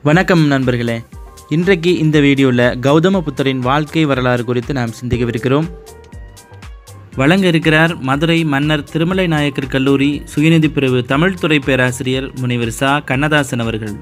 வணக்கம் நண்பர்களே இன்றைக்கு இந்த வீடியோவில் கௌதம புத்தரின் வாழ்க்கை வரலாறு குறித்து நாம் சிந்திக்கவிருக்கிறோம் வழங்க இருக்கிறார் மதுரை மன்னர் திருமலை நாயக்கர் கல்லூரி சுயநிதி பிரிவு தமிழ் துறை பேராசிரியர் முனைவர் சா கண்ணதாசன் அவர்கள்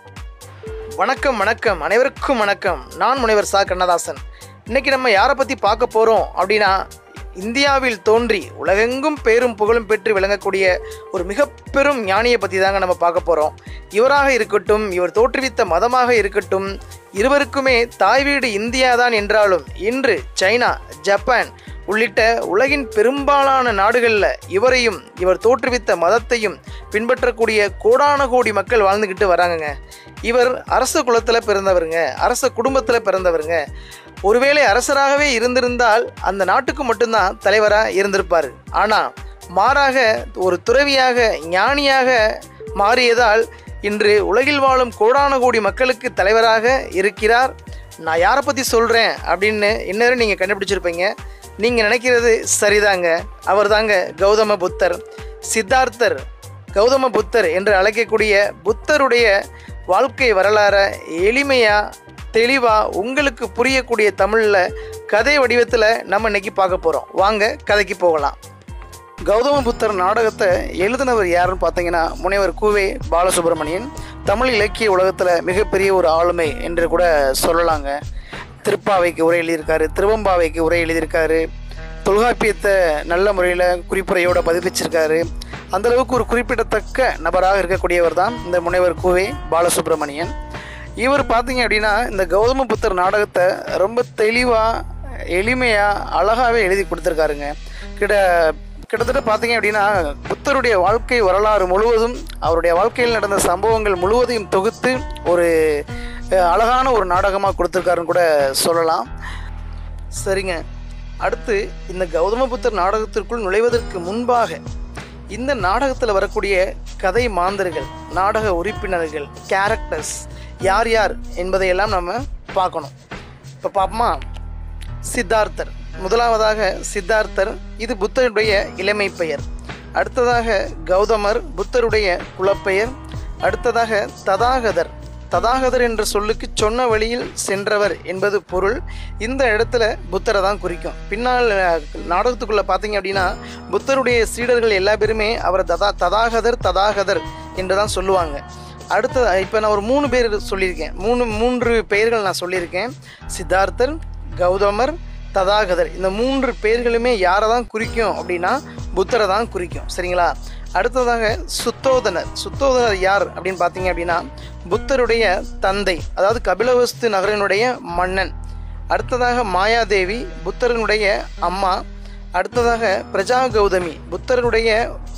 வணக்கம் வணக்கம் அனைவருக்கும் வணக்கம் நான் முனைவர் சா கண்ணதாசன் இன்னைக்கு நம்ம யாரை பற்றி பார்க்க போகிறோம் அப்படின்னா இந்தியாவில் தோன்றி உலகெங்கும் பேரும் புகழும் பெற்று விளங்கக்கூடிய ஒரு மிக பெரும் ஞானியை பற்றி தாங்க நம்ம பார்க்க போகிறோம் இவராக இருக்கட்டும் இவர் தோற்றுவித்த மதமாக இருக்கட்டும் இருவருக்குமே தாய் வீடு இந்தியா தான் என்றாலும் இன்று சைனா ஜப்பான் உள்ளிட்ட உலகின் பெரும்பாலான நாடுகளில் இவரையும் இவர் தோற்றுவித்த மதத்தையும் பின்பற்றக்கூடிய கோடான கோடி மக்கள் வாழ்ந்துக்கிட்டு வராங்கங்க இவர் அரச குலத்தில் பிறந்தவருங்க அரச குடும்பத்தில் பிறந்தவருங்க ஒருவேளை அரசராகவே இருந்திருந்தால் அந்த நாட்டுக்கு மட்டும்தான் தலைவராக இருந்திருப்பார் ஆனால் மாறாக ஒரு துறவியாக ஞானியாக மாறியதால் இன்று உலகில் வாழும் கோடான கோடி மக்களுக்கு தலைவராக இருக்கிறார் நான் யாரை பற்றி சொல்கிறேன் அப்படின்னு இந்நேரம் நீங்கள் கண்டுபிடிச்சிருப்பீங்க நீங்கள் நினைக்கிறது சரிதாங்க அவர் தாங்க கௌதம புத்தர் சித்தார்த்தர் கௌதம புத்தர் என்று அழைக்கக்கூடிய புத்தருடைய வாழ்க்கை வரலாறை எளிமையாக தெளிவாக உங்களுக்கு புரியக்கூடிய தமிழில் கதை வடிவத்தில் நம்ம இன்னைக்கு பார்க்க போகிறோம் வாங்க கதைக்கு போகலாம் கௌதம புத்தர் நாடகத்தை எழுதினவர் யாருன்னு பார்த்தீங்கன்னா முனைவர் கூவே பாலசுப்ரமணியன் தமிழ் இலக்கிய உலகத்தில் மிகப்பெரிய ஒரு ஆளுமை என்று கூட சொல்லலாங்க திருப்பாவைக்கு உரை எழுதியிருக்காரு திருவம்பாவைக்கு உரை எழுதியிருக்காரு தொல்காப்பியத்தை நல்ல முறையில் குறிப்புரையோட பதிப்பிச்சிருக்காரு அந்த அளவுக்கு ஒரு குறிப்பிடத்தக்க நபராக இருக்கக்கூடியவர் தான் இந்த முனைவர் கூவே பாலசுப்ரமணியன் இவர் பார்த்தீங்க அப்படின்னா இந்த கௌதம புத்தர் நாடகத்தை ரொம்ப தெளிவாக எளிமையாக அழகாகவே எழுதி கொடுத்துருக்காருங்க கிட்ட கிட்டத்தட்ட பார்த்தீங்க அப்படின்னா புத்தருடைய வாழ்க்கை வரலாறு முழுவதும் அவருடைய வாழ்க்கையில் நடந்த சம்பவங்கள் முழுவதையும் தொகுத்து ஒரு அஹ், அழகான ஒரு நாடகமாக கொடுத்துருக்காருன்னு கூட சொல்லலாம் சரிங்க அடுத்து இந்த கௌதம புத்தர் நாடகத்திற்குள் நுழைவதற்கு முன்பாக இந்த நாடகத்தில் வரக்கூடிய கதை மாந்தர்கள் நாடக உறுப்பினர்கள் கேரக்டர்ஸ் யார் யார் என்பதையெல்லாம் நம்ம பார்க்கணும் இப்போ பார்ப்போமா சித்தார்த்தர் முதலாவதாக சித்தார்த்தர் இது புத்தருடைய இளமை பெயர் அடுத்ததாக கௌதமர் புத்தருடைய குலப்பெயர் அடுத்ததாக ததாகதர் ததாகதர் என்ற சொல்லுக்கு சொன்ன வழியில் சென்றவர் என்பது பொருள் இந்த இடத்துல புத்தரை தான் குறிக்கும் பின்னால் அஹ், நாடகத்துக்குள்ள பார்த்தீங்க அப்படின்னா புத்தருடைய சீடர்கள் எல்லா பேருமே அவரை ததா ததாகதர் ததாகதர் என்று தான் சொல்லுவாங்க அடுத்த இப்போ நான் ஒரு மூணு பேர் சொல்லியிருக்கேன் மூணு மூன்று பெயர்கள் நான் சொல்லியிருக்கேன் சித்தார்த்தர் கௌதமர் ததாகதர் இந்த மூன்று பெயர்களுமே யாரை தான் குறிக்கும் அப்படின்னா புத்தரை தான் குறிக்கும் சரிங்களா அடுத்ததாக சுத்தோதனர் சுத்தோதனர் யார் அப்படின்னு பார்த்தீங்க அப்படின்னா புத்தருடைய தந்தை அதாவது கபிலவஸ்து நகரினுடைய மன்னன் அடுத்ததாக மாயாதேவி புத்தரனுடைய அம்மா அடுத்ததாக பிரஜா கௌதமி புத்தரனுடைய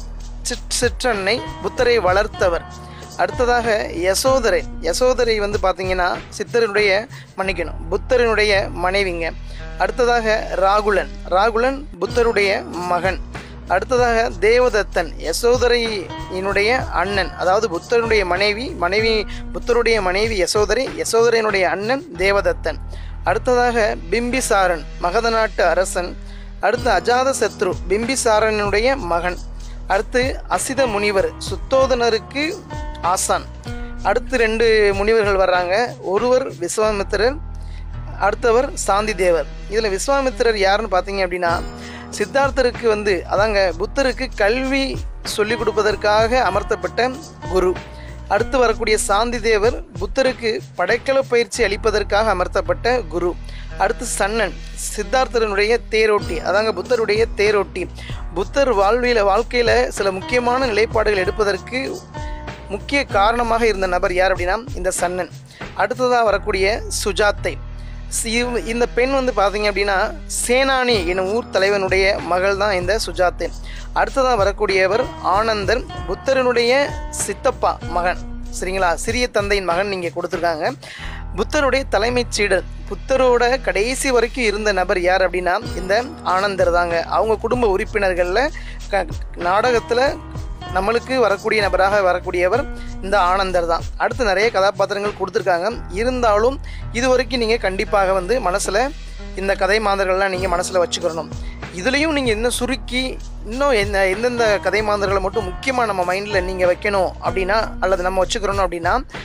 சிற் சிற்றன்னை புத்தரை வளர்த்தவர் அடுத்ததாக யசோதரை யசோதரை வந்து பார்த்தீங்கன்னா சித்தருடைய மன்னிக்கணும் புத்தரனுடைய மனைவிங்க அடுத்ததாக ராகுலன் ராகுலன் புத்தருடைய மகன் அடுத்ததாக தேவதத்தன் யசோதரையினுடைய அண்ணன் அதாவது புத்தருடைய மனைவி மனைவி புத்தருடைய மனைவி யசோதரை யசோதரையினுடைய அண்ணன் தேவதத்தன் அடுத்ததாக பிம்பிசாரன் மகத நாட்டு அரசன் அடுத்து அஜாத சத்ரு பிம்பிசாரனுடைய மகன் அடுத்து அசித முனிவர் சுத்தோதனருக்கு ஆசான் அடுத்து ரெண்டு முனிவர்கள் வர்றாங்க ஒருவர் விஸ்வாமித்திரர் அடுத்தவர் சாந்தி தேவர் இதில் விஸ்வாமித்திரர் யாருன்னு பார்த்தீங்க அப்படின்னா சித்தார்த்தருக்கு வந்து அதாங்க புத்தருக்கு கல்வி சொல்லிக் கொடுப்பதற்காக அமர்த்தப்பட்ட குரு அடுத்து வரக்கூடிய சாந்தி தேவர் புத்தருக்கு படைக்கல பயிற்சி அளிப்பதற்காக அமர்த்தப்பட்ட குரு அடுத்து சன்னன் சித்தார்த்தரனுடைய தேரோட்டி அதாங்க புத்தருடைய தேரோட்டி புத்தர் வாழ்வியல வாழ்க்கையில் சில முக்கியமான நிலைப்பாடுகள் எடுப்பதற்கு முக்கிய காரணமாக இருந்த நபர் யார் அப்படின்னா இந்த சன்னன் அடுத்ததாக வரக்கூடிய சுஜாத்தை சி- இவ- இந்த பெண் வந்து பார்த்தீங்க அப்படின்னா சேனானி எனும் ஊர் தலைவனுடைய மகள் தான் இந்த சுஜாத்தை அடுத்ததாக வரக்கூடியவர் ஆனந்தர் புத்தரனுடைய சித்தப்பா மகன் சரிங்களா சிறிய தந்தையின் மகன் நீங்கள் கொடுத்துருக்காங்க புத்தருடைய தலைமைச் சீடர் புத்தரோட கடைசி வரைக்கும் இருந்த நபர் யார் அப்படின்னா இந்த ஆனந்தர் தாங்க அவங்க குடும்ப உறுப்பினர்களில் க நாடகத்தில் நம்மளுக்கு வரக்கூடிய நபராக வரக்கூடியவர் இந்த ஆனந்தர் தான் அடுத்து நிறைய கதாபாத்திரங்கள் கொடுத்துருக்காங்க இருந்தாலும் இது வரைக்கும் நீங்கள் கண்டிப்பாக வந்து மனசில் இந்த கதை மாந்தர்கள்லாம் நீங்கள் மனசில் வச்சுக்கிறணும் இதுலேயும் நீங்கள் இன்னும் சுருக்கி இன்னும் எந்த எந்தெந்த கதை மாந்தர்களை மட்டும் முக்கியமாக நம்ம மைண்டில் நீங்கள் வைக்கணும் அப்படின்னா அல்லது நம்ம வச்சுக்கிறணும் அப்படின்னா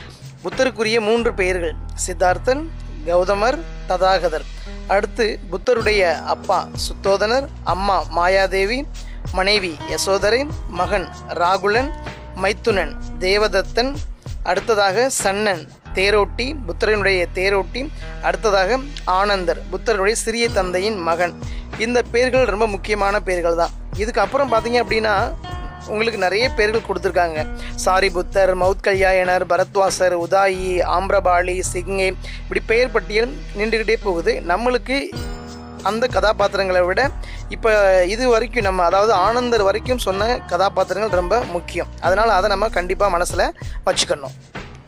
புத்தருக்குரிய மூன்று பெயர்கள் சித்தார்த்தன் கௌதமர் ததாகதர் அடுத்து புத்தருடைய அப்பா சுத்தோதனர் அம்மா மாயாதேவி மனைவி யசோதரை மகன் ராகுலன் மைத்துனன் தேவதத்தன் அடுத்ததாக சன்னன் தேரோட்டி புத்தரனுடைய தேரோட்டி அடுத்ததாக ஆனந்தர் புத்தருடைய சிறிய தந்தையின் மகன் இந்த பெயர்கள் ரொம்ப முக்கியமான பெயர்கள் தான் இதுக்கு அப்புறம் பார்த்தீங்க அப்படின்னா உங்களுக்கு நிறைய பேர்கள் கொடுத்துருக்காங்க சாரி புத்தர் மவுத் கல்யாயனர் பரத்வாசர் உதாயி ஆம்ரபாளி சிங்கே இப்படி பெயர் பட்டியல் நின்றுக்கிட்டே போகுது நம்மளுக்கு அந்த கதாபாத்திரங்களை விட இப்போ இது வரைக்கும் நம்ம அதாவது ஆனந்தர் வரைக்கும் சொன்ன கதாபாத்திரங்கள் ரொம்ப முக்கியம் அதனால் அதை நம்ம கண்டிப்பாக மனசில் வச்சுக்கணும்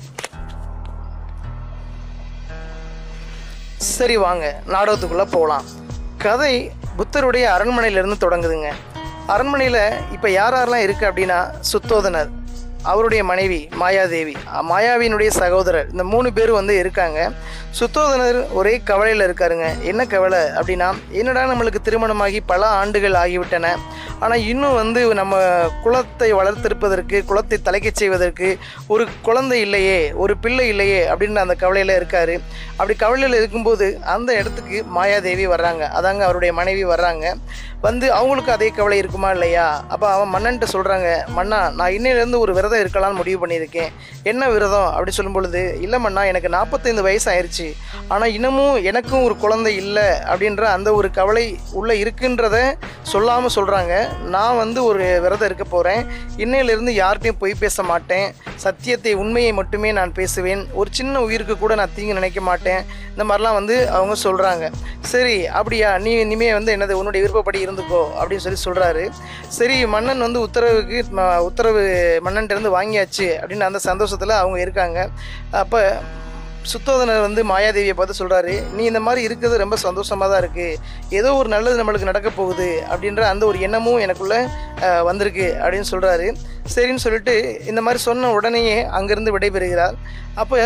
சரி வாங்க நாடகத்துக்குள்ளே போகலாம் கதை புத்தருடைய அரண்மனையிலிருந்து தொடங்குதுங்க அரண்மனையில் இப்போ யார் யாரெல்லாம் இருக்குது அப்படின்னா சுத்தோதனர் அவருடைய மனைவி மாயாதேவி அ- மாயாவியினுடைய சகோதரர் இந்த மூணு பேர் வந்து இருக்காங்க சுத்தோதனர் ஒரே கவலையில் இருக்காருங்க என்ன கவலை அப்படின்னா என்னடா நம்மளுக்கு திருமணமாகி பல ஆண்டுகள் ஆகிவிட்டன ஆனால் இன்னும் வந்து நம்ம குலத்தை வளர்த்தெடுப்பதற்கு குலத்தை தலைக்கச் செய்வதற்கு ஒரு குழந்தை இல்லையே ஒரு பிள்ளை இல்லையே அப்படின்னு அந்த கவலையில் இருக்காரு அப்படி கவலையில் இருக்கும்போது அந்த இடத்துக்கு மாயாதேவி வர்றாங்க அதாங்க அவருடைய மனைவி வர்றாங்க வந்து அவங்களுக்கு அதே கவலை இருக்குமா இல்லையா அப்போ அவன் மன்னன்ட்ட சொல்கிறாங்க மன்னா நான் இன்னையிலேருந்து ஒரு விரதம் இருக்கலாம்னு முடிவு பண்ணியிருக்கேன் என்ன விரதம் அப்படி சொல்லும் பொழுது இல்லை மன்னா எனக்கு நாற்பத்தைந்து வயசு ஆயிடுச்சு ஆனால் இன்னமும் எனக்கும் ஒரு குழந்தை இல்லை அப்படின்ற அந்த ஒரு கவலை உள்ளே இருக்குன்றத சொல்லாமல் சொல்கிறாங்க நான் வந்து ஒரு விரதம் இருக்க போகிறேன் இன்னையிலிருந்து யார்கிட்டையும் பொய் பேச மாட்டேன் சத்தியத்தை உண்மையை மட்டுமே நான் பேசுவேன் ஒரு சின்ன உயிருக்கு கூட நான் தீங்கு நினைக்க மாட்டேன் இந்த மாதிரிலாம் வந்து அவங்க சொல்கிறாங்க சரி அப்படியா நீ இனிமே வந்து என்னது உன்னுடைய விருப்பப்படி இருந்துக்கோ அப்படின்னு சொல்லி சொல்கிறாரு சரி மன்னன் வந்து உத்தரவுக்கு ம- உத்தரவு மன்னன்ட்ட இருந்து வாங்கியாச்சு அப்படின்னு அந்த சந்தோஷத்தில் அவங்க இருக்காங்க அப்போ சுத்தோதனர் வந்து மாயாதேவியை பார்த்து சொல்கிறாரு நீ இந்த மாதிரி இருக்கிறது ரொம்ப சந்தோஷமாக தான் இருக்குது ஏதோ ஒரு நல்லது நம்மளுக்கு நடக்க போகுது அப்படின்ற அந்த ஒரு எண்ணமும் எனக்குள்ளே அஹ், வந்திருக்கு அப்படின்னு சொல்கிறாரு சரின்னு சொல்லிட்டு இந்த மாதிரி சொன்ன உடனேயே அங்கேருந்து விடைபெறுகிறார் அப்போ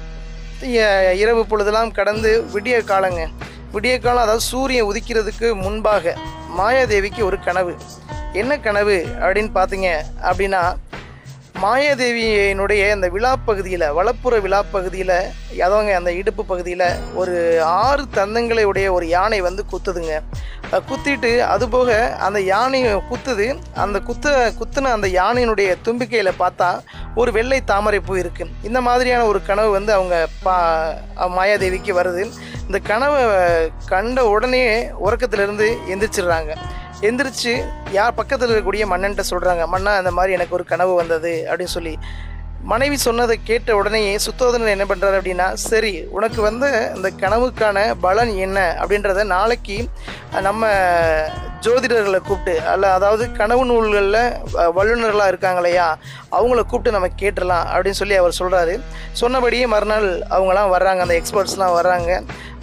இ- இரவு பொழுதெல்லாம் கடந்து விடிய காலங்க விடிய காலம் அதாவது சூரியன் உதிக்கிறதுக்கு முன்பாக மாயாதேவிக்கு ஒரு கனவு என்ன கனவு அப்படின்னு பார்த்தீங்க அப்படின்னா மாயாதேவியினுடைய அந்த விழாப்பகுதியில் வலப்புற விழாப்பகுதியில் அதவங்க அந்த இடுப்பு பகுதியில் ஒரு ஆறு தந்தங்களை உடைய ஒரு யானை வந்து குத்துதுங்க அஹ் குத்திட்டு அதுபோக அந்த யானை குத்துது அந்த குத்த குத்துன அந்த யானையினுடைய தும்பிக்கையில் பார்த்தா ஒரு வெள்ளை தாமரைப்பூ இருக்கு இந்த மாதிரியான ஒரு கனவு வந்து அவங்க பா அஹ் மாயாதேவிக்கு வருது இந்த கனவை கண்ட உடனே உறக்கத்திலிருந்து எந்திரிச்சிடுறாங்க எந்திரிச்சு யார் பக்கத்தில் இருக்கக்கூடிய மன்னன்ட்ட சொல்கிறாங்க மன்னா இந்த மாதிரி எனக்கு ஒரு கனவு வந்தது அப்படின்னு சொல்லி மனைவி சொன்னதை கேட்ட உடனே சுத்தோதனர் என்ன பண்ணுறாரு அப்படின்னா சரி உனக்கு வந்து இந்த கனவுக்கான பலன் என்ன அப்படின்றத நாளைக்கு நம்ம ஜோதிடர்களை கூப்பிட்டு அல்ல அதாவது கனவு நூல்களில் வல்லுநர்களாக இருக்காங்க இல்லையா அவங்கள கூப்பிட்டு நம்ம கேட்டுடலாம் அப்படின்னு சொல்லி அவர் சொல்கிறாரு சொன்னபடியே மறுநாள் அவங்களாம் வர்றாங்க அந்த எக்ஸ்பர்ட்ஸ்லாம் வர்றாங்க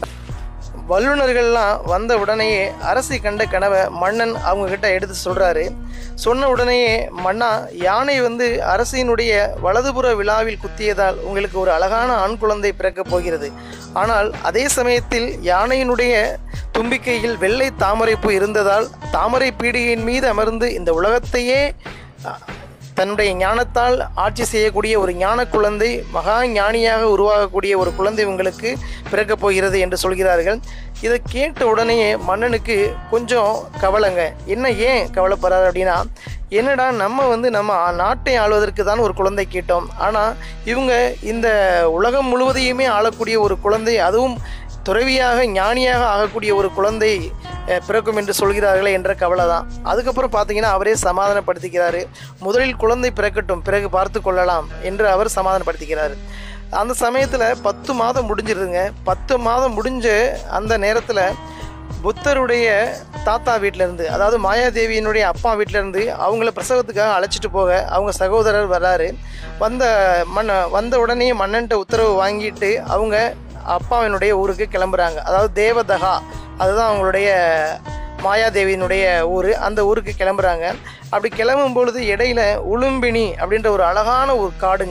வல்லுநர்கள்லாம் வந்த உடனேயே அரசி கண்ட கனவை மன்னன் அவங்க கிட்ட எடுத்து சொல்றாரு சொன்ன உடனேயே மன்னா யானை வந்து அரசியினுடைய வலதுபுற விழாவில் குத்தியதால் உங்களுக்கு ஒரு அழகான ஆண் குழந்தை பிறக்கப் போகிறது ஆனால் அதே சமயத்தில் யானையினுடைய தும்பிக்கையில் வெள்ளை தாமரைப்பூ இருந்ததால் தாமரை பீடிகையின் மீது அமர்ந்து இந்த உலகத்தையே அஹ், தன்னுடைய ஞானத்தால் ஆட்சி செய்யக்கூடிய ஒரு ஞான குழந்தை மகா ஞானியாக உருவாகக்கூடிய ஒரு குழந்தை உங்களுக்கு பிறக்கப் போகிறது என்று சொல்கிறார்கள் இதை கேட்ட உடனே மன்னனுக்கு கொஞ்சம் கவலைங்க என்ன ஏன் கவலைப்படுறாரு அப்படின்னா என்னடா நம்ம வந்து நம்ம நாட்டை ஆளுவதற்கு தான் ஒரு குழந்தை கேட்டோம் ஆனால் இவங்க இந்த உலகம் முழுவதையுமே ஆளக்கூடிய ஒரு குழந்தை அதுவும் துறவியாக ஞானியாக ஆகக்கூடிய ஒரு குழந்தை அஹ், பிறக்கும் என்று சொல்கிறார்களே என்ற கவலை தான் அதுக்கப்புறம் பார்த்தீங்கன்னா அவரே சமாதானப்படுத்திக்கிறாரு முதலில் குழந்தை பிறக்கட்டும் பிறகு பார்த்து கொள்ளலாம் என்று அவர் சமாதானப்படுத்திக்கிறாரு அந்த சமயத்தில் பத்து மாதம் முடிஞ்சிருதுங்க பத்து மாதம் முடிஞ்ச அந்த நேரத்தில் புத்தருடைய தாத்தா வீட்டிலேருந்து அதாவது மாயாதேவியினுடைய அப்பா வீட்டிலேருந்து அவங்கள பிரசவத்துக்காக அழைச்சிட்டு போக அவங்க சகோதரர் வராரு வந்த மன்ன வந்த உடனே மன்னன்ட்ட உத்தரவு வாங்கிட்டு அவங்க அப்பாவினுடைய ஊருக்கு கிளம்புறாங்க அதாவது தேவதகா அதுதான் அவங்களுடைய மாயாதேவியினுடைய ஊர் அந்த ஊருக்கு கிளம்புறாங்க அப்படி கிளம்பும் பொழுது இடையில உளும்பினி அப்படின்ற ஒரு அழகான ஒரு காடுங்க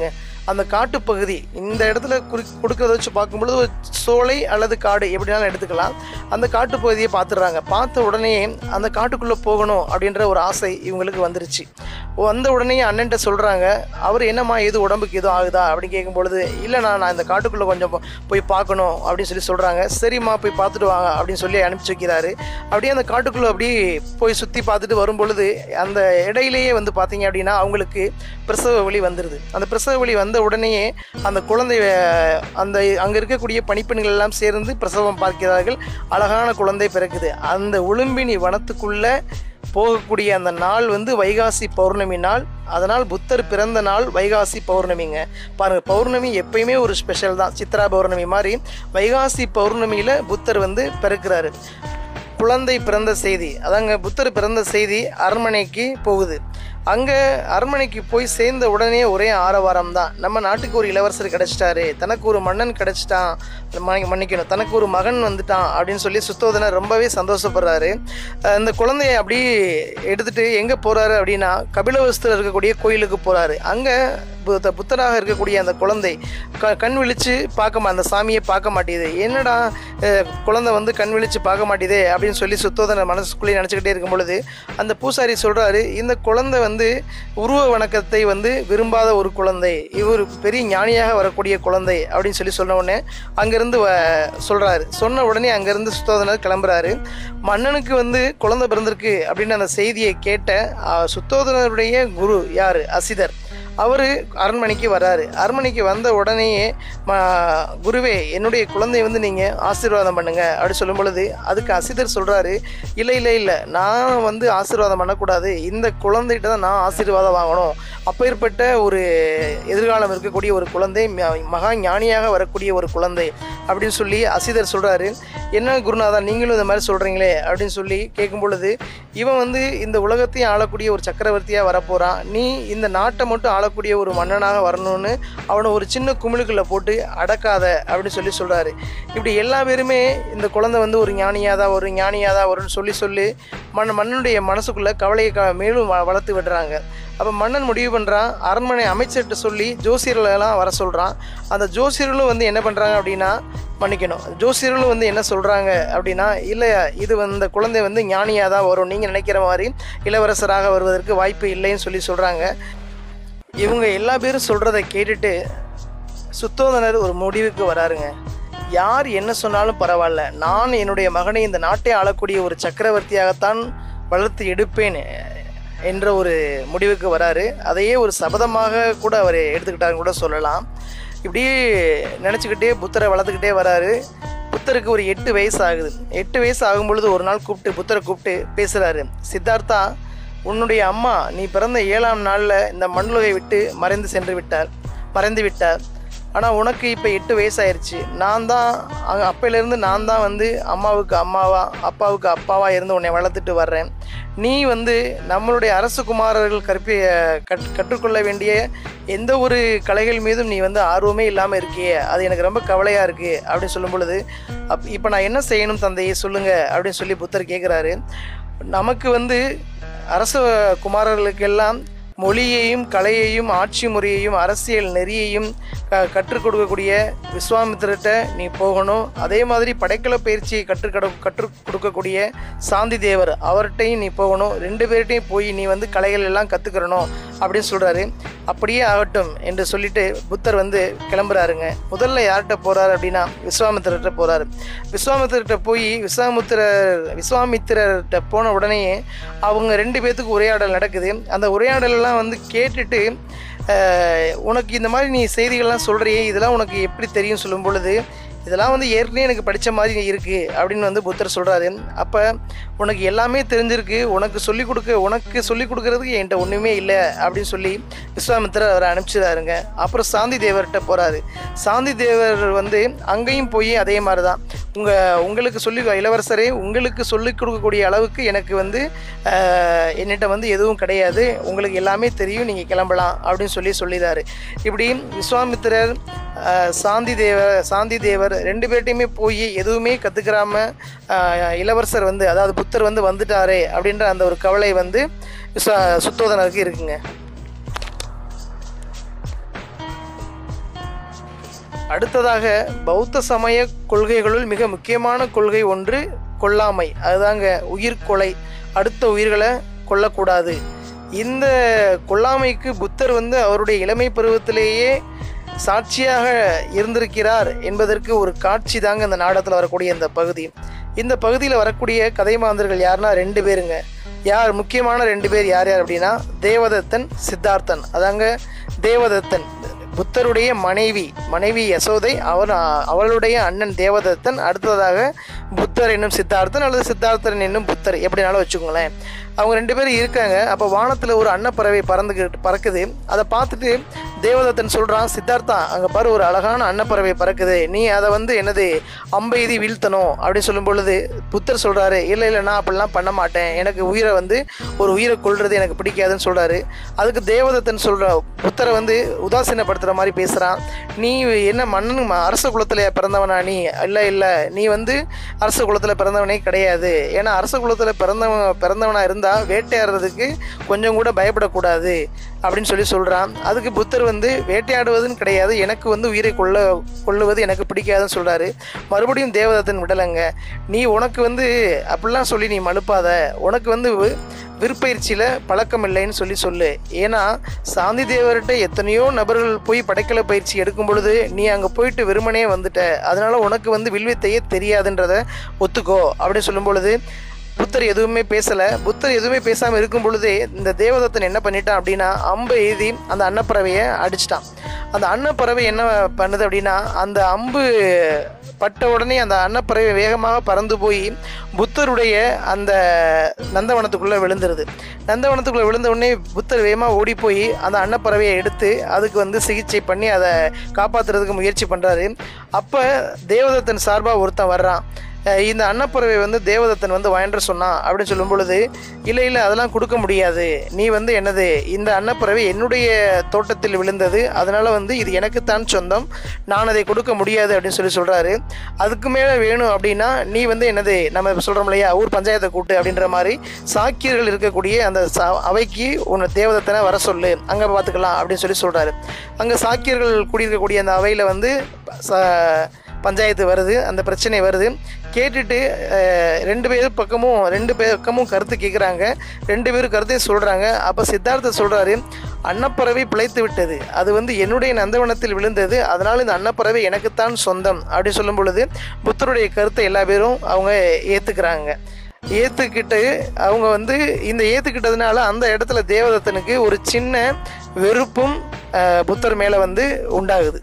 அந்த காட்டுப்பகுதி இந்த இடத்துல குறி கொடுக்கறத வச்சு பார்க்கும்பொழுது ஒரு சோலை அல்லது காடு எப்படினாலும் எடுத்துக்கலாம் அந்த காட்டுப்பகுதியை பார்த்துடுறாங்க பார்த்த உடனே அந்த காட்டுக்குள்ளே போகணும் அப்படின்ற ஒரு ஆசை இவங்களுக்கு வந்துருச்சு வந்த உடனே அண்ணன்ட்ட சொல்கிறாங்க அவர் என்னம்மா எது உடம்புக்கு எதுவும் ஆகுதா அப்படின்னு கேட்கும்பொழுது இல்லைண்ணா நான் இந்த காட்டுக்குள்ளே கொஞ்சம் போ- போய் பார்க்கணும் அப்படின்னு சொல்லி சொல்கிறாங்க சரிம்மா போய் பார்த்துட்டு வாங்க அப்படின்னு சொல்லி அனுப்பிச்சு வைக்கிறாரு அப்படியே அந்த காட்டுக்குள்ளே அப்படி போய் சுற்றி பார்த்துட்டு வரும் பொழுது அந்த இடையிலேயே வந்து பார்த்தீங்க அப்படின்னா அவங்களுக்கு பிரசவ வலி வந்துடுது அந்த பிரசவ வலி வந்த உடனேயே அந்த குழந்தை அஹ், அந்த அங்கே இருக்கக்கூடிய பணிப்பெண்கள் எல்லாம் சேர்ந்து பிரசவம் பார்க்கிறார்கள் அழகான குழந்தை பிறக்குது அந்த உளும்பினி வனத்துக்குள்ளே போகக்கூடிய அந்த நாள் வந்து வைகாசி பௌர்ணமி நாள் அதனால் புத்தர் பிறந்த நாள் வைகாசி பௌர்ணமிங்க பாருங்க பௌர்ணமி எப்பயுமே ஒரு ஸ்பெஷல் தான் சித்ரா பௌர்ணமி மாதிரி வைகாசி பௌர்ணமியில் புத்தர் வந்து பிறக்கிறாரு குழந்தை பிறந்த செய்தி அதாங்க புத்தர் பிறந்த செய்தி அரண்மனைக்கு போகுது அங்கே அரண்மனைக்கு போய் சேர்ந்த உடனே ஒரே ஆரவாரம் தான் நம்ம நாட்டுக்கு ஒரு இளவரசர் கிடைச்சிட்டாரு தனக்கு ஒரு மன்னன் கிடைச்சிட்டான் மன்னி- மன்னிக்கணும் தனக்கு ஒரு மகன் வந்துட்டான் அப்படின்னு சொல்லி சுத்தோதனர் ரொம்பவே சந்தோஷப்படுறாரு அஹ் இந்த குழந்தைய அப்படி எடுத்துட்டு எங்கே போகிறாரு அப்படின்னா கபிலவஸ்தில் இருக்கக்கூடிய கோயிலுக்கு போகிறாரு அங்கே புத்த புத்தராக இருக்கக்கூடிய அந்த குழந்தை க கண் விழிச்சு பார்க்க மா அந்த சாமியை பார்க்க மாட்டேது என்னடா அஹ், குழந்தை வந்து கண் விழிச்சு பார்க்க மாட்டேதே அப்படின்னு சொல்லி சுத்தோதனர் மனசுக்குள்ளே நினச்சிக்கிட்டே இருக்கும் பொழுது அந்த பூசாரி சொல்கிறாரு இந்த குழந்தை வந்து உருவ வணக்கத்தை வந்து விரும்பாத ஒரு குழந்தை இவர் பெரிய ஞானியாக வரக்கூடிய குழந்தை அப்படின்னு சொல்லி சொன்ன உடனே அங்கேருந்து சொல்கிறாரு சொன்ன உடனே அங்கேருந்து சுத்தோதனர் கிளம்புறாரு மன்னனுக்கு வந்து குழந்தை பிறந்திருக்கு அப்படின்னு அந்த செய்தியை கேட்ட அஹ், சுத்தோதனருடைய குரு யார் அசிதர் அவர் அரண்மனைக்கு வராரு அரண்மனைக்கு வந்த உடனேயே ம- குருவே என்னுடைய குழந்தையை வந்து நீங்கள் ஆசீர்வாதம் பண்ணுங்க அப்படி சொல்லும் பொழுது அதுக்கு அசிதர் சொல்கிறாரு இல்லை இல்லை இல்லை நான் வந்து ஆசீர்வாதம் பண்ணக்கூடாது இந்த குழந்தைகிட்ட தான் நான் ஆசீர்வாதம் வாங்கணும் அப்பேற்பட்ட ஒரு எதிர்காலம் இருக்கக்கூடிய ஒரு குழந்தை ம- மகா ஞானியாக வரக்கூடிய ஒரு குழந்தை அப்படின்னு சொல்லி அசிதர் சொல்கிறாரு என்ன குருநாதா நீங்களும் இந்த மாதிரி சொல்கிறீங்களே அப்படின்னு சொல்லி கேட்கும் பொழுது இவன் வந்து இந்த உலகத்தையும் ஆளக்கூடிய ஒரு சக்கரவர்த்தியாக வரப்போகிறான் நீ இந்த நாட்டை மட்டும் ஆளக்கூடிய ஒரு மன்னனாக வரணும்னு அவனை ஒரு சின்ன குமிழுக்குள்ளே போட்டு அடக்காத அப்படின்னு சொல்லி சொல்கிறாரு இப்படி எல்லா பேருமே இந்த குழந்தை வந்து ஒரு ஞானியாக தான் வரும் ஞானியாக தான் வரும்னு சொல்லி சொல்லி மன் மன்னனுடைய மனசுக்குள்ளே கவலையை க மேலும் வ- வளர்த்து விடுறாங்க அப்போ மன்னன் முடிவு பண்ணுறான் அரண்மனை அமைச்சர்கிட்ட சொல்லி ஜோசியர்களெல்லாம் வர சொல்கிறான் அந்த ஜோசியர்களும் வந்து என்ன பண்ணுறாங்க அப்படின்னா மன்னிக்கணும் ஜோசியர்களும் வந்து என்ன சொல்கிறாங்க அப்படின்னா இல்லை இது வந்து இந்த குழந்தை வந்து ஞானியாக தான் வரும் நீங்கள் நினைக்கிற மாதிரி இளவரசராக வருவதற்கு வாய்ப்பு இல்லைன்னு சொல்லி சொல்கிறாங்க இவங்க எல்லா பேரும் சொல்கிறத கேட்டுட்டு சுத்தோதனர் ஒரு முடிவுக்கு வராருங்க யார் என்ன சொன்னாலும் பரவாயில்ல நான் என்னுடைய மகனை இந்த நாட்டை ஆளக்கூடிய ஒரு சக்கரவர்த்தியாகத்தான் வளர்த்து எடுப்பேன் என்ற ஒரு முடிவுக்கு வராரு அதையே ஒரு சபதமாக கூட அவர் எடுத்துக்கிட்டாருன்னு கூட சொல்லலாம் இப்படியே நினச்சிக்கிட்டே புத்தரை வளர்த்துக்கிட்டே வராரு புத்தருக்கு ஒரு எட்டு வயசு ஆகுது எட்டு வயசு ஆகும் பொழுது ஒரு நாள் கூப்பிட்டு புத்தரை கூப்பிட்டு பேசுகிறாரு சித்தார்த்தா உன்னுடைய அம்மா நீ பிறந்த ஏழாம் நாளில் இந்த மண்ணுலகை விட்டு மறைந்து சென்று விட்டார் மறைந்து விட்டார் ஆனால் உனக்கு இப்போ எட்டு வயசாயிருச்சு நான் தான் அங்கே அப்பையிலேருந்து நான் தான் வந்து அம்மாவுக்கு அம்மாவா அப்பாவுக்கு அப்பாவா இருந்து உன்னை வளர்த்துட்டு வர்றேன் நீ வந்து நம்மளுடைய அரசு குமாரர்கள் கற்பி கற் கற்றுக்கொள்ள வேண்டிய எந்த ஒரு கலைகள் மீதும் நீ வந்து ஆர்வமே இல்லாமல் இருக்கியே அது எனக்கு ரொம்ப கவலையாக இருக்குது அப்படின்னு சொல்லும் பொழுது அப் இப்போ நான் என்ன செய்யணும் தந்தையை சொல்லுங்கள் அப்படின்னு சொல்லி புத்தர் கேட்குறாரு நமக்கு வந்து அரச குமாரர்களுக்கெல்லாம் மொழியையும் கலையையும் ஆட்சி முறையையும் அரசியல் நெறியையும் க கற்றுக் கொடுக்கக்கூடிய விஸ்வாமித்திரர்கிட்ட நீ போகணும் அதே மாதிரி படைக்கல பயிற்சியை கற்றுக் கட கற்றுக் கொடுக்கக்கூடிய சாந்தி தேவர் அவர்கிட்டையும் நீ போகணும் ரெண்டு பேர்கிட்டையும் போய் நீ வந்து கலைகள் எல்லாம் கற்றுக்கிறணும் அப்படின்னு சொல்கிறாரு அப்படியே ஆகட்டும் என்று சொல்லிட்டு புத்தர் வந்து கிளம்புறாருங்க முதல்ல யார்கிட்ட போகிறாரு அப்படின்னா விஸ்வாமித்திரர்கிட்ட போகிறாரு விஸ்வாமித்திரர்கிட்ட போய் விஸ்வாமித்திரர் விஸ்வாமித்திரர்கிட்ட போன உடனே அவங்க ரெண்டு பேர்த்துக்கு உரையாடல் நடக்குது அந்த உரையாடலெல்லாம் வந்து கேட்டுட்டு அஹ், உனக்கு இந்த மாதிரி நீ செய்திகள்லாம் சொல்கிறியே இதெல்லாம் உனக்கு எப்படி தெரியும் சொல்லும் பொழுது இதெல்லாம் வந்து ஏற்கனவே எனக்கு படித்த மாதிரி இருக்குது அப்படின்னு வந்து புத்தர் சொல்கிறாரு அப்போ உனக்கு எல்லாமே தெரிஞ்சிருக்கு உனக்கு சொல்லிக் கொடுக்க உனக்கு சொல்லிக் கொடுக்கறதுக்கு என்கிட்ட ஒன்றுமே இல்லை அப்படின்னு சொல்லி விஸ்வாமித்திரர் அவரை அனுப்பிச்சிடாருங்க அப்புறம் சாந்தி தேவர்கிட்ட போகிறாரு சாந்தி தேவர் வந்து அங்கேயும் போய் அதே மாதிரி தான் உங்கள் உங்களுக்கு சொல்லி இளவரசரே உங்களுக்கு சொல்லிக் கொடுக்கக்கூடிய அளவுக்கு எனக்கு வந்து ஆஹ், என்னிட்ட வந்து எதுவும் கிடையாது உங்களுக்கு எல்லாமே தெரியும் நீங்கள் கிளம்பலாம் அப்படின்னு சொல்லி சொல்லிடுறாரு இப்படி விஸ்வாமித்திரர் ஆஹ், சாந்தி தேவர் சாந்தி தேவர் ரெண்டு பேர்ட்டையுமே போய் எதுவுமே கற்றுக்கிறாம இளவரசர் வந்து அதாவது புத்தர் வந்து வந்துட்டாரே அப்படின்ற அந்த ஒரு கவலை வந்து விஸ்வா சுத்தோதனருக்கு இருக்குங்க அடுத்ததாக பௌத்த சமய கொள்கைகளுள் மிக முக்கியமான கொள்கை ஒன்று கொல்லாமை அதுதாங்க உயிர் கொலை அடுத்த உயிர்களை கொல்லக்கூடாது இந்த கொல்லாமைக்கு புத்தர் வந்து அவருடைய இளமை பருவத்திலேயே சாட்சியாக இருந்திருக்கிறார் என்பதற்கு ஒரு காட்சி தாங்க இந்த நாடகத்தில் வரக்கூடிய இந்த பகுதி இந்த பகுதியில் வரக்கூடிய கதை மாந்தர்கள் யாருன்னா ரெண்டு பேருங்க யார் முக்கியமான ரெண்டு பேர் யார் யார் அப்படின்னா தேவதத்தன் சித்தார்த்தன் அதாங்க தேவதத்தன் புத்தருடைய மனைவி மனைவி யசோதை அவர் அவளுடைய அண்ணன் தேவதத்தன் அடுத்ததாக புத்தர் என்னும் சித்தார்த்தன் அல்லது சித்தார்த்தன் என்னும் புத்தர் எப்படினாலும் வச்சுக்கோங்களேன் அவங்க ரெண்டு பேரும் இருக்காங்க அப்போ வானத்தில் ஒரு அன்னப்பறவை பறந்துக்கிட்டு பறக்குது அதை பார்த்துட்டு தேவதத்தன் சொல்கிறான் சித்தார்த்தா அங்கே பாரு ஒரு அழகான அன்னப்பறவை பறக்குது நீ அதை வந்து என்னது அம்பெய்தி வீழ்த்தணும் அப்படின்னு சொல்லும் பொழுது புத்தர் சொல்கிறாரு இல்லை இல்லை நான் அப்படிலாம் பண்ண மாட்டேன் எனக்கு உயிரை வந்து ஒரு உயிரை கொள்வது எனக்கு பிடிக்காதுன்னு சொல்கிறாரு அதுக்கு தேவதத்தன் சொல்கிற புத்தரை வந்து உதாசீனப்படுத்துகிற மாதிரி பேசுகிறான் நீ என்ன மன்னன் ம- அரச குலத்தில் பிறந்தவனா நீ இல்லை இல்லை நீ வந்து அரச குலத்தில் பிறந்தவனே கிடையாது ஏன்னா அரச குலத்தில் பிறந்தவன் பிறந்தவனா இருந்தால் வேட்டையாடுறதுக்கு கொஞ்சம் கூட பயப்படக்கூடாது அப்படின்னு சொல்லி சொல்கிறான் அதுக்கு புத்தர் வந்து வேட்டையாடுவதுன்னு கிடையாது எனக்கு வந்து உயிரை கொள்ள கொள்ளுவது எனக்கு பிடிக்காதுன்னு சொல்கிறாரு மறுபடியும் தேவதத்தன் விடலைங்க நீ உனக்கு வந்து அப்படிலாம் சொல்லி நீ மழுப்பாத உனக்கு வந்து வி- விற்பயிற்சியில் பழக்கம் இல்லைன்னு சொல்லி சொல்லு ஏன்னா சாந்தி தேவர்கிட்ட எத்தனையோ நபர்கள் போய் படைக்கல பயிற்சி எடுக்கும் பொழுது நீ அங்கே போயிட்டு வெறுமனே வந்துட்ட அதனால உனக்கு வந்து வில்வித்தையே தெரியாதுன்றத ஒத்துக்கோ அப்படின்னு சொல்லும் பொழுது புத்தர் எதுவுமே பேசலை புத்தர் எதுவுமே பேசாமல் இருக்கும் பொழுதே இந்த தேவதத்தன் என்ன பண்ணிட்டான் அப்படின்னா அம்பு எழுதி அந்த அன்னப்பறவையை அடிச்சிட்டான் அந்த அன்னப்பறவை என்ன பண்ணுது அப்படின்னா அந்த அம்பு பட்ட உடனே அந்த அன்னப்பறவை வேகமாக பறந்து போய் புத்தருடைய அந்த நந்தவனத்துக்குள்ளே விழுந்துருது நந்தவனத்துக்குள்ளே விழுந்த உடனே புத்தர் வேகமாக ஓடி போய் அந்த அன்னப்பறவையை எடுத்து அதுக்கு வந்து சிகிச்சை பண்ணி அதை காப்பாற்றுறதுக்கு முயற்சி பண்ணுறாரு அப்போ தேவதத்தன் சார்பாக ஒருத்தன் வர்றான் அஹ் இந்த அன்னப்பறவை வந்து தேவதத்தன் வந்து வாங்கிட்டு சொன்னான் அப்படின்னு சொல்லும் பொழுது இல்லை இல்லை அதெல்லாம் கொடுக்க முடியாது நீ வந்து என்னது இந்த அன்னப்பறவை என்னுடைய தோட்டத்தில் விழுந்தது அதனால வந்து இது எனக்குத்தான் சொந்தம் நான் அதை கொடுக்க முடியாது அப்படின்னு சொல்லி சொல்கிறாரு அதுக்கு மேலே வேணும் அப்படின்னா நீ வந்து என்னது நம்ம இப்ப சொல்றோம் இல்லையா ஊர் பஞ்சாயத்தை கூட்டு அப்படின்ற மாதிரி சாக்கியர்கள் இருக்கக்கூடிய அந்த ச- அவைக்கு உன்னை தேவதத்தனை வர சொல்லு அங்கே பார்த்துக்கலாம் அப்படின்னு சொல்லி சொல்கிறாரு அங்கே சாக்கியர்கள் கூடியிருக்கக்கூடிய அந்த அவையில் வந்து ச பஞ்சாயத்து வருது அந்த பிரச்சனை வருது கேட்டுட்டு அஹ், ரெண்டு பேர் பக்கமும் ரெண்டு பேர் பக்கமும் கருத்து கேட்குறாங்க ரெண்டு பேரும் கருத்தையும் சொல்கிறாங்க அப்போ சித்தார்த்தர் சொல்கிறாரு அன்னப்பறவை பிழைத்து விட்டது அது வந்து என்னுடைய நந்தவனத்தில் விழுந்தது அதனால் இந்த அன்னப்பறவை எனக்குத்தான் சொந்தம் அப்படின்னு சொல்லும் பொழுது புத்தருடைய கருத்தை எல்லா பேரும் அவங்க ஏற்றுக்கிறாங்க ஏற்றுக்கிட்டு அவங்க வந்து இந்த ஏற்றுக்கிட்டதுனால அந்த இடத்துல தேவதத்தனுக்கு ஒரு சின்ன வெறுப்பும் அஹ், புத்தர் மேலே வந்து உண்டாகுது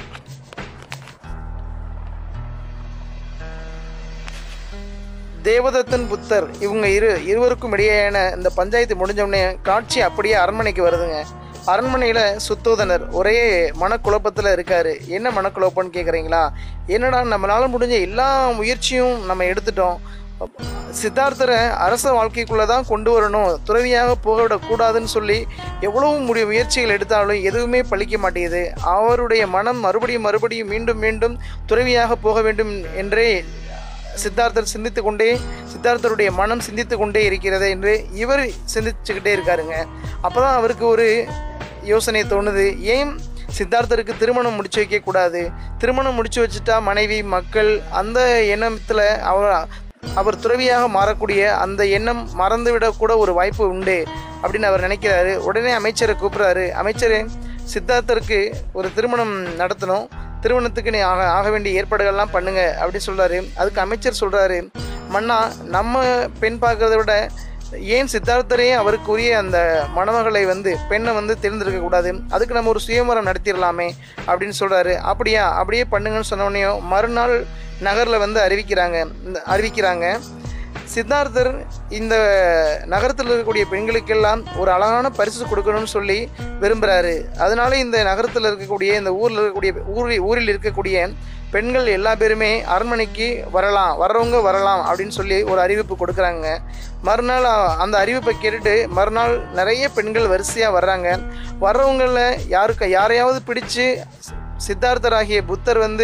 தேவதத்தன் புத்தர் இவங்க இரு இருவருக்கும் இடையேயான இந்த பஞ்சாயத்து முடிஞ்ச உடனே காட்சி அப்படியே அரண்மனைக்கு வருதுங்க அரண்மனையில் சுத்தோதனர் ஒரே மனக்குழப்பத்தில் இருக்காரு என்ன மனக்குழப்பம்னு கேட்குறீங்களா என்னடா நம்மளால முடிஞ்ச எல்லா முயற்சியும் நம்ம எடுத்துட்டோம் சித்தார்த்தரை அரச வாழ்க்கைக்குள்ளே தான் கொண்டு வரணும் துறவியாக போக விடக்கூடாதுன்னு சொல்லி எவ்வளவு முடிய முயற்சிகள் எடுத்தாலும் எதுவுமே பலிக்க மாட்டேங்குது அவருடைய மனம் மறுபடியும் மறுபடியும் மீண்டும் மீண்டும் துறவியாக போக வேண்டும் என்றே சித்தார்த்தர் சிந்தித்து கொண்டே சித்தார்த்தருடைய மனம் சிந்தித்து கொண்டே இருக்கிறது என்று இவர் சிந்திச்சுக்கிட்டே இருக்காருங்க அப்பதான் அவருக்கு ஒரு யோசனை தோணுது ஏன் சித்தார்த்தருக்கு திருமணம் முடிச்சு வைக்கக்கூடாது திருமணம் முடிச்சு வச்சுட்டா மனைவி மக்கள் அந்த எண்ணத்தில் அவர் அவர் துறவியாக மாறக்கூடிய அந்த எண்ணம் மறந்துவிடக்கூட ஒரு வாய்ப்பு உண்டு அப்படின்னு அவர் நினைக்கிறாரு உடனே அமைச்சரை கூப்பிட்றாரு அமைச்சரே சித்தார்த்தருக்கு ஒரு திருமணம் நடத்தணும் திருமணத்துக்கு நீ ஆக ஆக வேண்டிய ஏற்பாடுகள்லாம் பண்ணுங்க அப்படின்னு சொல்றாரு அதுக்கு அமைச்சர் சொல்றாரு மன்னா நம்ம பெண் பார்க்கறத விட ஏன் சித்தார்த்தரே அவருக்குரிய அந்த மணமகளை வந்து பெண்ணை வந்து தேர்ந்தெடுக்க கூடாது அதுக்கு நம்ம ஒரு சுயமரம் நடத்திடலாமே அப்படின்னு சொல்றாரு அப்படியா அப்படியே பண்ணுங்கன்னு சொன்ன உடனே மறுநாள் நகரில் வந்து அறிவிக்கிறாங்க இந்த அறிவிக்கிறாங்க சித்தார்த்தர் இந்த நகரத்தில் இருக்கக்கூடிய பெண்களுக்கெல்லாம் ஒரு அழகான பரிசு கொடுக்கணும்னு சொல்லி விரும்புகிறாரு அதனால இந்த நகரத்தில் இருக்கக்கூடிய இந்த ஊரில் இருக்கக்கூடிய ஊரில் ஊரில் இருக்கக்கூடிய பெண்கள் எல்லா பேருமே அரண்மனைக்கு வரலாம் வர்றவங்க வரலாம் அப்படின்னு சொல்லி ஒரு அறிவிப்பு கொடுக்குறாங்க மறுநாள் அ- அந்த அறிவிப்பை கேட்டுட்டு மறுநாள் நிறைய பெண்கள் வரிசையாக வர்றாங்க வர்றவங்களில் யாருக்கு யாரையாவது பிடிச்சு சித்தார்த்தராகிய புத்தர் வந்து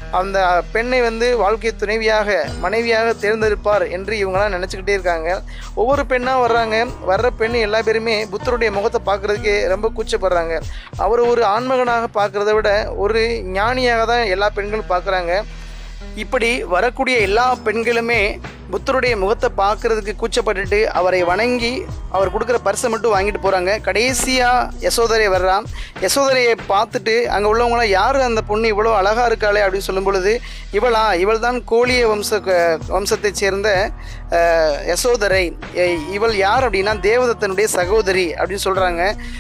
அந்த பெண்ணை வந்து வாழ்க்கை துணைவியாக மனைவியாக தேர்ந்தெடுப்பார் என்று இவங்களாம் நினச்சிக்கிட்டே இருக்காங்க ஒவ்வொரு பெண்ணாக வர்றாங்க வர்ற பெண் எல்லா பேருமே புத்தருடைய முகத்தை பார்க்குறதுக்கே ரொம்ப கூச்சப்படுறாங்க அவர் ஒரு ஆண்மகனாக பார்க்குறத விட ஒரு ஞானியாக தான் எல்லா பெண்களும் பார்க்குறாங்க இப்படி வரக்கூடிய எல்லா பெண்களுமே புத்தருடைய முகத்தை பார்க்கறதுக்கு கூச்சப்பட்டுட்டு அவரை வணங்கி அவர் கொடுக்குற பரிசை மட்டும் வாங்கிட்டு போகிறாங்க கடைசியாக யசோதரை வர்றா யசோதரையை பார்த்துட்டு அங்கே உள்ளவங்களாம் யார் அந்த பொண்ணு இவ்வளோ அழகாக இருக்காளே அப்படின்னு சொல்லும் பொழுது இவளா இவள் தான் கோழிய வம்ச வம்சத்தைச் சேர்ந்த அஹ், யசோதரை எ- இவள் யார் அப்படின்னா தேவதத்தனுடைய சகோதரி அப்படின்னு சொல்கிறாங்க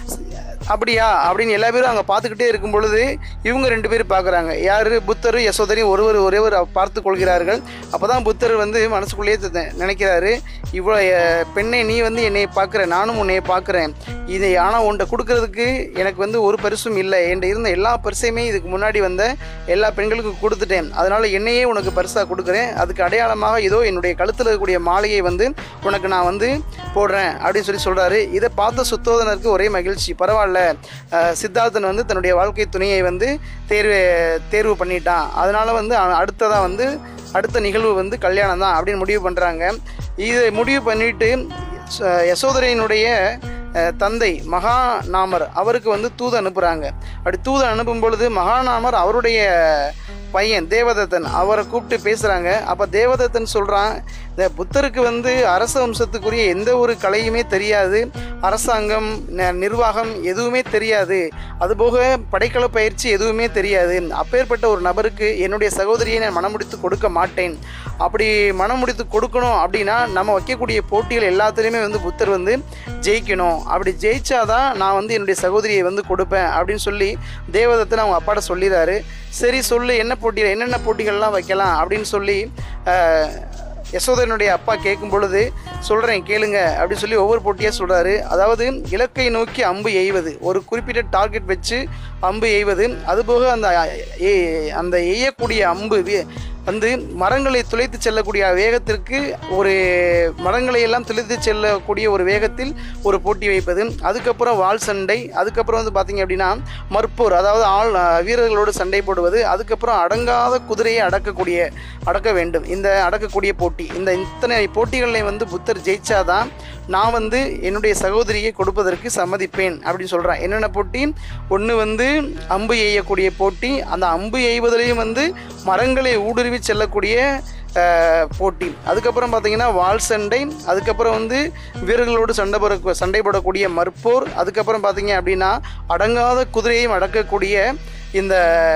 அப்படியா அப்படின்னு எல்லா பேரும் அங்கே பார்த்துக்கிட்டே இருக்கும் பொழுது இவங்க ரெண்டு பேரும் பார்க்குறாங்க யார் புத்தரும் யசோதரையும் ஒருவர் ஒரேவர் பார்த்து கொள்கிறார்கள் அப்போ தான் புத்தர் வந்து மனசுக்குள்ளேயே த- நினைக்கிறாரு இவ்வளோ அஹ், பெண்ணை நீ வந்து என்னை பார்க்குற நானும் உன்னை பார்க்குறேன் இதை ஆனால் உன்கிட்ட கொடுக்கறதுக்கு எனக்கு வந்து ஒரு பரிசும் இல்லை என்கிட்ட இருந்த எல்லா பரிசையுமே இதுக்கு முன்னாடி வந்த எல்லா பெண்களுக்கும் கொடுத்துட்டேன் அதனால் என்னையே உனக்கு பரிசாக கொடுக்குறேன் அதுக்கு அடையாளமாக ஏதோ என்னுடைய கழுத்தில் இருக்கக்கூடிய மாலையை வந்து உனக்கு நான் வந்து போடுறேன் அப்படின்னு சொல்லி சொல்கிறாரு இதை பார்த்த சுத்தோதனருக்கு ஒரே மகிழ்ச்சி பரவாயில்ல அஹ், சித்தார்த்தன் வந்து தன்னுடைய வாழ்க்கை துணையை வந்து தேர்வு தேர்வு பண்ணிட்டான் அதனால் வந்து அவன் அடுத்ததாக வந்து அடுத்த நிகழ்வு வந்து கல்யாணம் தான் அப்படின்னு முடிவு பண்ணுறாங்க இதை முடிவு பண்ணிட்டு ச- யசோதரையினுடைய அஹ், தந்தை மகாநாமர் அவருக்கு வந்து தூது அனுப்புகிறாங்க அப்படி தூது அனுப்பும் பொழுது மகாநாமர் அவருடைய பையன் தேவதத்தன் அவரை கூப்பிட்டு பேசுகிறாங்க அப்போ தேவதத்தன் சொல்கிறான் இந்த புத்தருக்கு வந்து அரச வம்சத்துக்குரிய எந்த ஒரு கலையுமே தெரியாது அரசாங்கம் ந- நிர்வாகம் எதுவுமே தெரியாது அதுபோக படைக்கல பயிற்சி எதுவுமே தெரியாது அப்பேற்பட்ட ஒரு நபருக்கு என்னுடைய சகோதரியை நான் மனமுடித்து கொடுக்க மாட்டேன் அப்படி மனமுடித்து கொடுக்கணும் அப்படின்னா நம்ம வைக்கக்கூடிய போட்டிகள் எல்லாத்துலேயுமே வந்து புத்தர் வந்து ஜெயிக்கணும் அப்படி ஜெயிச்சாதான் நான் வந்து என்னுடைய சகோதரியை வந்து கொடுப்பேன் அப்படின்னு சொல்லி தேவதத்தன் அவங்க அப்பாட்ட சொல்லிடுறாரு சரி சொல்லு என்ன போட்டிகள் என்னென்ன போட்டிகள்லாம் வைக்கலாம் அப்படின்னு சொல்லி ஆஹ், யசோதரனுடைய அப்பா கேட்கும் பொழுது சொல்கிறேன் கேளுங்க அப்படின்னு சொல்லி ஒவ்வொரு போட்டியாக சொல்கிறாரு அதாவது இலக்கை நோக்கி அம்பு எய்வது ஒரு குறிப்பிட்ட டார்கெட் வச்சு அம்பு எய்வது அதுபோக அந்த எ- அந்த எய்யக்கூடிய அம்பு வி- வந்து மரங்களை துளைத்து செல்லக்கூடிய வேகத்திற்கு ஒரு மரங்களை எல்லாம் துளைத்து செல்லக்கூடிய ஒரு வேகத்தில் ஒரு போட்டி வைப்பது அதுக்கப்புறம் வாள் சண்டை அதுக்கப்புறம் வந்து பார்த்தீங்க அப்படின்னா மற்போர் அதாவது ஆள் அஹ், வீரர்களோடு சண்டை போடுவது அதுக்கப்புறம் அடங்காத குதிரையை அடக்கக்கூடிய அடக்க வேண்டும் இந்த அடக்கக்கூடிய போட்டி இந்த இத்தனை போட்டிகளில் வந்து புத்தர் ஜெயிச்சாதான் நான் வந்து என்னுடைய சகோதரியை கொடுப்பதற்கு சம்மதிப்பேன் அப்படின்னு சொல்கிறேன் என்னென்ன போட்டி ஒன்று வந்து அம்பு எய்யக்கூடிய போட்டி அந்த அம்பு எய்வதிலையும் வந்து மரங்களை ஊடுருவி செல்லக்கூடிய அஹ், போட்டி அதுக்கப்புறம் பார்த்தீங்கன்னா வாள் சண்டை அதுக்கப்புறம் வந்து வீரர்களோடு சண்டை போட சண்டை போடக்கூடிய மற்போர் அதுக்கப்புறம் பார்த்தீங்க அப்படின்னா அடங்காத குதிரையையும் அடக்கக்கூடிய இந்த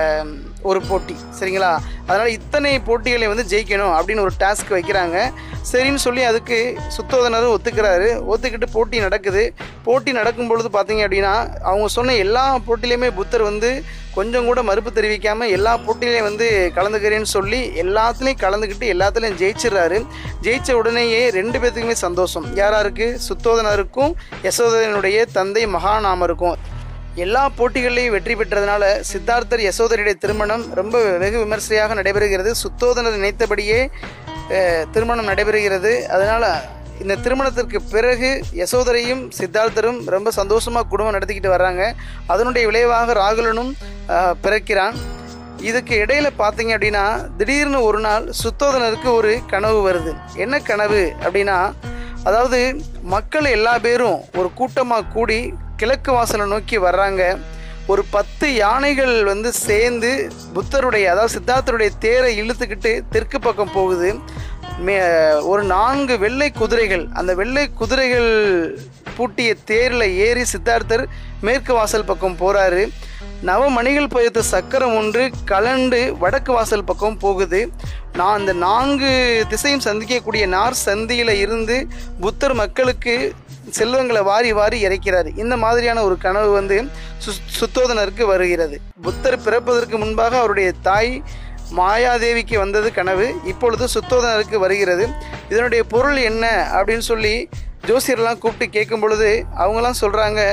ஒரு போட்டி சரிங்களா அதனால் இத்தனை போட்டிகளை வந்து ஜெயிக்கணும் அப்படின்னு ஒரு டாஸ்க் வைக்கிறாங்க சரின்னு சொல்லி அதுக்கு சுத்தோதனரும் ஒத்துக்கிறாரு ஒத்துக்கிட்டு போட்டி நடக்குது போட்டி நடக்கும் பொழுது பார்த்தீங்க அப்படின்னா அவங்க சொன்ன எல்லா போட்டிலையுமே புத்தர் வந்து கொஞ்சம் கூட மறுப்பு தெரிவிக்காமல் எல்லா போட்டிலையும் வந்து கலந்துக்கிறேன்னு சொல்லி எல்லாத்துலேயும் கலந்துக்கிட்டு எல்லாத்துலேயும் ஜெயிச்சிடுறாரு ஜெயிச்ச உடனேயே ரெண்டு பேர்த்துக்குமே சந்தோஷம் யாராருக்கு சுத்தோதனருக்கும் யசோதரனுடைய தந்தை மகாநாமருக்கும் எல்லா போட்டிகள்லையும் வெற்றி பெற்றதுனால சித்தார்த்தர் யசோதரியுடைய திருமணம் ரொம்ப வெகு விமர்சையாக நடைபெறுகிறது சுத்தோதனர் நினைத்தபடியே அஹ், திருமணம் நடைபெறுகிறது அதனால் இந்த திருமணத்திற்கு பிறகு யசோதரையும் சித்தார்த்தரும் ரொம்ப சந்தோஷமாக குடும்பம் நடத்திக்கிட்டு வர்றாங்க அதனுடைய விளைவாக ராகுலனும் அஹ், பிறக்கிறான் இதுக்கு இடையில பார்த்தீங்க அப்படின்னா திடீர்னு ஒரு நாள் சுத்தோதனருக்கு ஒரு கனவு வருது என்ன கனவு அப்படின்னா அதாவது மக்கள் எல்லா பேரும் ஒரு கூட்டமாக கூடி கிழக்கு வாசலை நோக்கி வர்றாங்க ஒரு பத்து யானைகள் வந்து சேர்ந்து புத்தருடைய அதாவது சித்தார்த்தருடைய தேரை இழுத்துக்கிட்டு தெற்கு பக்கம் போகுது மே ஒரு நான்கு வெள்ளை குதிரைகள் அந்த வெள்ளை குதிரைகள் பூட்டிய தேரில் ஏறி சித்தார்த்தர் மேற்கு வாசல் பக்கம் போகிறாரு நவமணிகள் பதித்த சக்கரம் ஒன்று கலண்டு வடக்கு வாசல் பக்கம் போகுது நான் அந்த நான்கு திசையும் சந்திக்கக்கூடிய நார் சந்தியில் இருந்து புத்தர் மக்களுக்கு செல்வங்களை வாரி வாரி இறைக்கிறார் இந்த மாதிரியான ஒரு கனவு வந்து சு சுத்தோதனருக்கு வருகிறது புத்தர் பிறப்பதற்கு முன்பாக அவருடைய தாய் மாயாதேவிக்கு வந்தது கனவு இப்பொழுது சுத்தோதனருக்கு வருகிறது இதனுடைய பொருள் என்ன அப்படின்னு சொல்லி ஜோசியர்லாம் கூப்பிட்டு கேட்கும் பொழுது அவங்களாம் சொல்கிறாங்க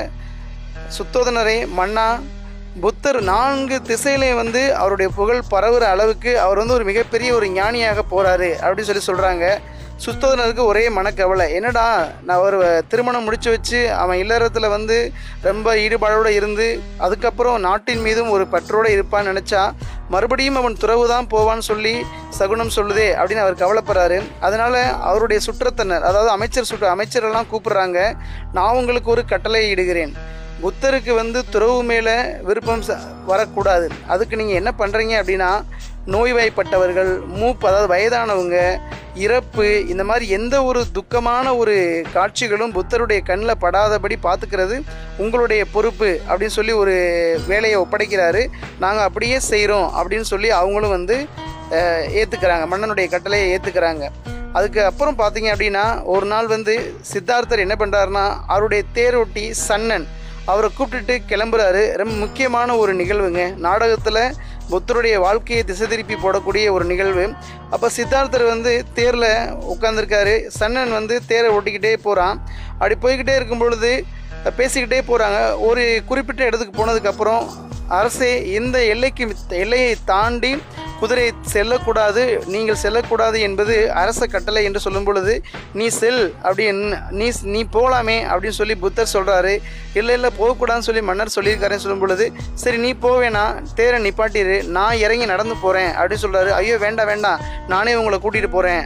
சுத்தோதனரே மன்னா புத்தர் நான்கு திசையிலையும் வந்து அவருடைய புகழ் பரவுற அளவுக்கு அவர் வந்து ஒரு மிகப்பெரிய ஒரு ஞானியாக போகிறாரு அப்படின்னு சொல்லி சொல்கிறாங்க சுத்தோதனருக்கு ஒரே மனக்கவலை என்னடா நான் ஒரு திருமணம் முடிச்சு வச்சு அவன் இல்லறத்தில் வந்து ரொம்ப ஈடுபாடோடு இருந்து அதுக்கப்புறம் நாட்டின் மீதும் ஒரு பற்றோடு இருப்பான்னு நினச்சா மறுபடியும் அவன் துறவு தான் போவான்னு சொல்லி சகுனம் சொல்லுதே அப்படின்னு அவர் கவலைப்படுறாரு அதனால அவருடைய சுற்றத்தினர் அதாவது அமைச்சர் சுற்ற அமைச்சரெல்லாம் கூப்பிடுறாங்க நான் உங்களுக்கு ஒரு கட்டளை இடுகிறேன் புத்தருக்கு வந்து துறவு மேலே விருப்பம் ச- வரக்கூடாது அதுக்கு நீங்கள் என்ன பண்ணுறீங்க அப்படின்னா நோய்வாய்ப்பட்டவர்கள் மூப்பு அதாவது வயதானவங்க இறப்பு இந்த மாதிரி எந்த ஒரு துக்கமான ஒரு காட்சிகளும் புத்தருடைய கண்ணில் படாதபடி பார்த்துக்கிறது உங்களுடைய பொறுப்பு அப்படின்னு சொல்லி ஒரு வேலையை ஒப்படைக்கிறாரு நாங்கள் அப்படியே செய்கிறோம் அப்படின்னு சொல்லி அவங்களும் வந்து ஏற்றுக்கிறாங்க மன்னனுடைய கட்டளையை ஏற்றுக்கிறாங்க அதுக்கு அப்புறம் பார்த்தீங்க அப்படின்னா ஒரு நாள் வந்து சித்தார்த்தர் என்ன பண்ணுறாருன்னா அவருடைய தேரோட்டி சன்னன் அவரை கூப்பிட்டுட்டு கிளம்புறாரு ரொம்ப முக்கியமான ஒரு நிகழ்வுங்க நாடகத்தில் புத்தருடைய வாழ்க்கையை திசை திருப்பி போடக்கூடிய ஒரு நிகழ்வு அப்போ சித்தார்த்தர் வந்து தேரில் உட்காந்துருக்காரு சன்னன் வந்து தேரை ஓட்டிக்கிட்டே போகிறான் அப்படி போய்கிட்டே இருக்கும் பொழுது பேசிக்கிட்டே போகிறாங்க ஒரு குறிப்பிட்ட இடத்துக்கு போனதுக்கப்புறம் அரசே இந்த எல்லைக்கு எல்லையை தாண்டி குதிரை செல்லக்கூடாது நீங்கள் செல்லக்கூடாது என்பது அரச கட்டளை என்று சொல்லும் பொழுது நீ செல் அப்படின்னு நீ நீ போகலாமே அப்படின்னு சொல்லி புத்தர் சொல்கிறாரு இல்லை இல்லை போகக்கூடாதுன்னு சொல்லி மன்னர் சொல்லியிருக்காருன்னு சொல்லும் பொழுது சரி நீ போவேனா தேரை நிப்பாட்டிரு நான் இறங்கி நடந்து போகிறேன் அப்படின்னு சொல்கிறாரு ஐயோ வேண்டாம் வேண்டாம் நானே உங்களை கூட்டிகிட்டு போகிறேன்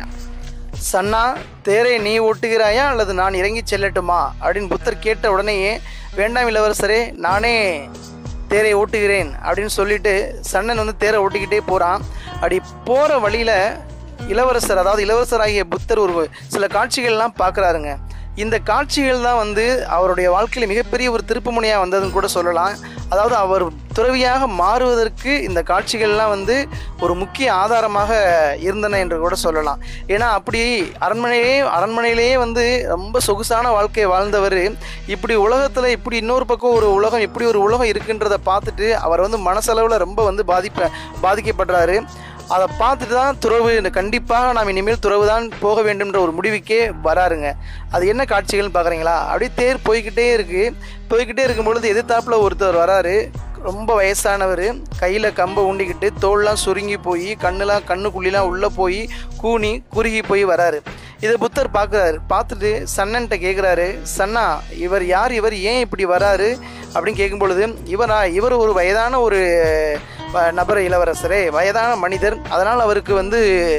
சன்னா தேரை நீ ஓட்டுகிறாயா அல்லது நான் இறங்கி செல்லட்டுமா அப்படின்னு புத்தர் கேட்ட உடனேயே வேண்டாம் இளவரசரே நானே தேரை ஓட்டுகிறேன் அப்படின்னு சொல்லிட்டு சன்னன் வந்து தேரை ஓட்டிக்கிட்டே போகிறான் அப்படி போகிற வழியில் இளவரசர் அதாவது இளவரசராகிய புத்தர் ஒரு சில காட்சிகள்லாம் பார்க்குறாருங்க இந்த காட்சிகள் தான் வந்து அவருடைய வாழ்க்கையில் மிகப்பெரிய ஒரு திருப்புமுனையாக வந்ததுன்னு கூட சொல்லலாம் அதாவது அவர் துறவியாக மாறுவதற்கு இந்த காட்சிகள்லாம் வந்து ஒரு முக்கிய ஆதாரமாக இருந்தன என்று கூட சொல்லலாம் ஏன்னா அப்படி அரண்மனையிலே அரண்மனையிலேயே வந்து ரொம்ப சொகுசான வாழ்க்கையை வாழ்ந்தவர் இப்படி உலகத்தில் இப்படி இன்னொரு பக்கம் ஒரு உலகம் இப்படி ஒரு உலகம் இருக்குன்றதை பார்த்துட்டு அவர் வந்து மனசளவில் ரொம்ப வந்து பாதிப்ப பாதிக்கப்படுறாரு அதை பார்த்துட்டு தான் துறவு இந்த கண்டிப்பாக நாம் இனிமேல் துறவு தான் போக வேண்டும்ன்ற ஒரு முடிவுக்கே வராருங்க அது என்ன காட்சிகள்னு பார்க்குறீங்களா அப்படியே தேர் போய்கிட்டே இருக்குது போய்கிட்டே இருக்கும் பொழுது எதிர்த்தாப்புல ஒருத்தர் வராரு ரொம்ப வயசானவர் கையில் கம்பை ஊண்டிக்கிட்டு தோல்லாம் சுருங்கி போய் கண்ணுலாம் கண்ணுக்குள்ளிலாம் உள்ளே போய் கூனி குறுகி போய் வராரு இதை புத்தர் பார்க்குறாரு பார்த்துட்டு சன்னன்ட்ட கேட்குறாரு சன்னா இவர் யார் இவர் ஏன் இப்படி வராரு அப்படின்னு கேட்கும் பொழுது இவரா இவர் ஒரு வயதான ஒரு வ- நபர் இளவரசரே வயதான மனிதர் அதனால் அவருக்கு வந்து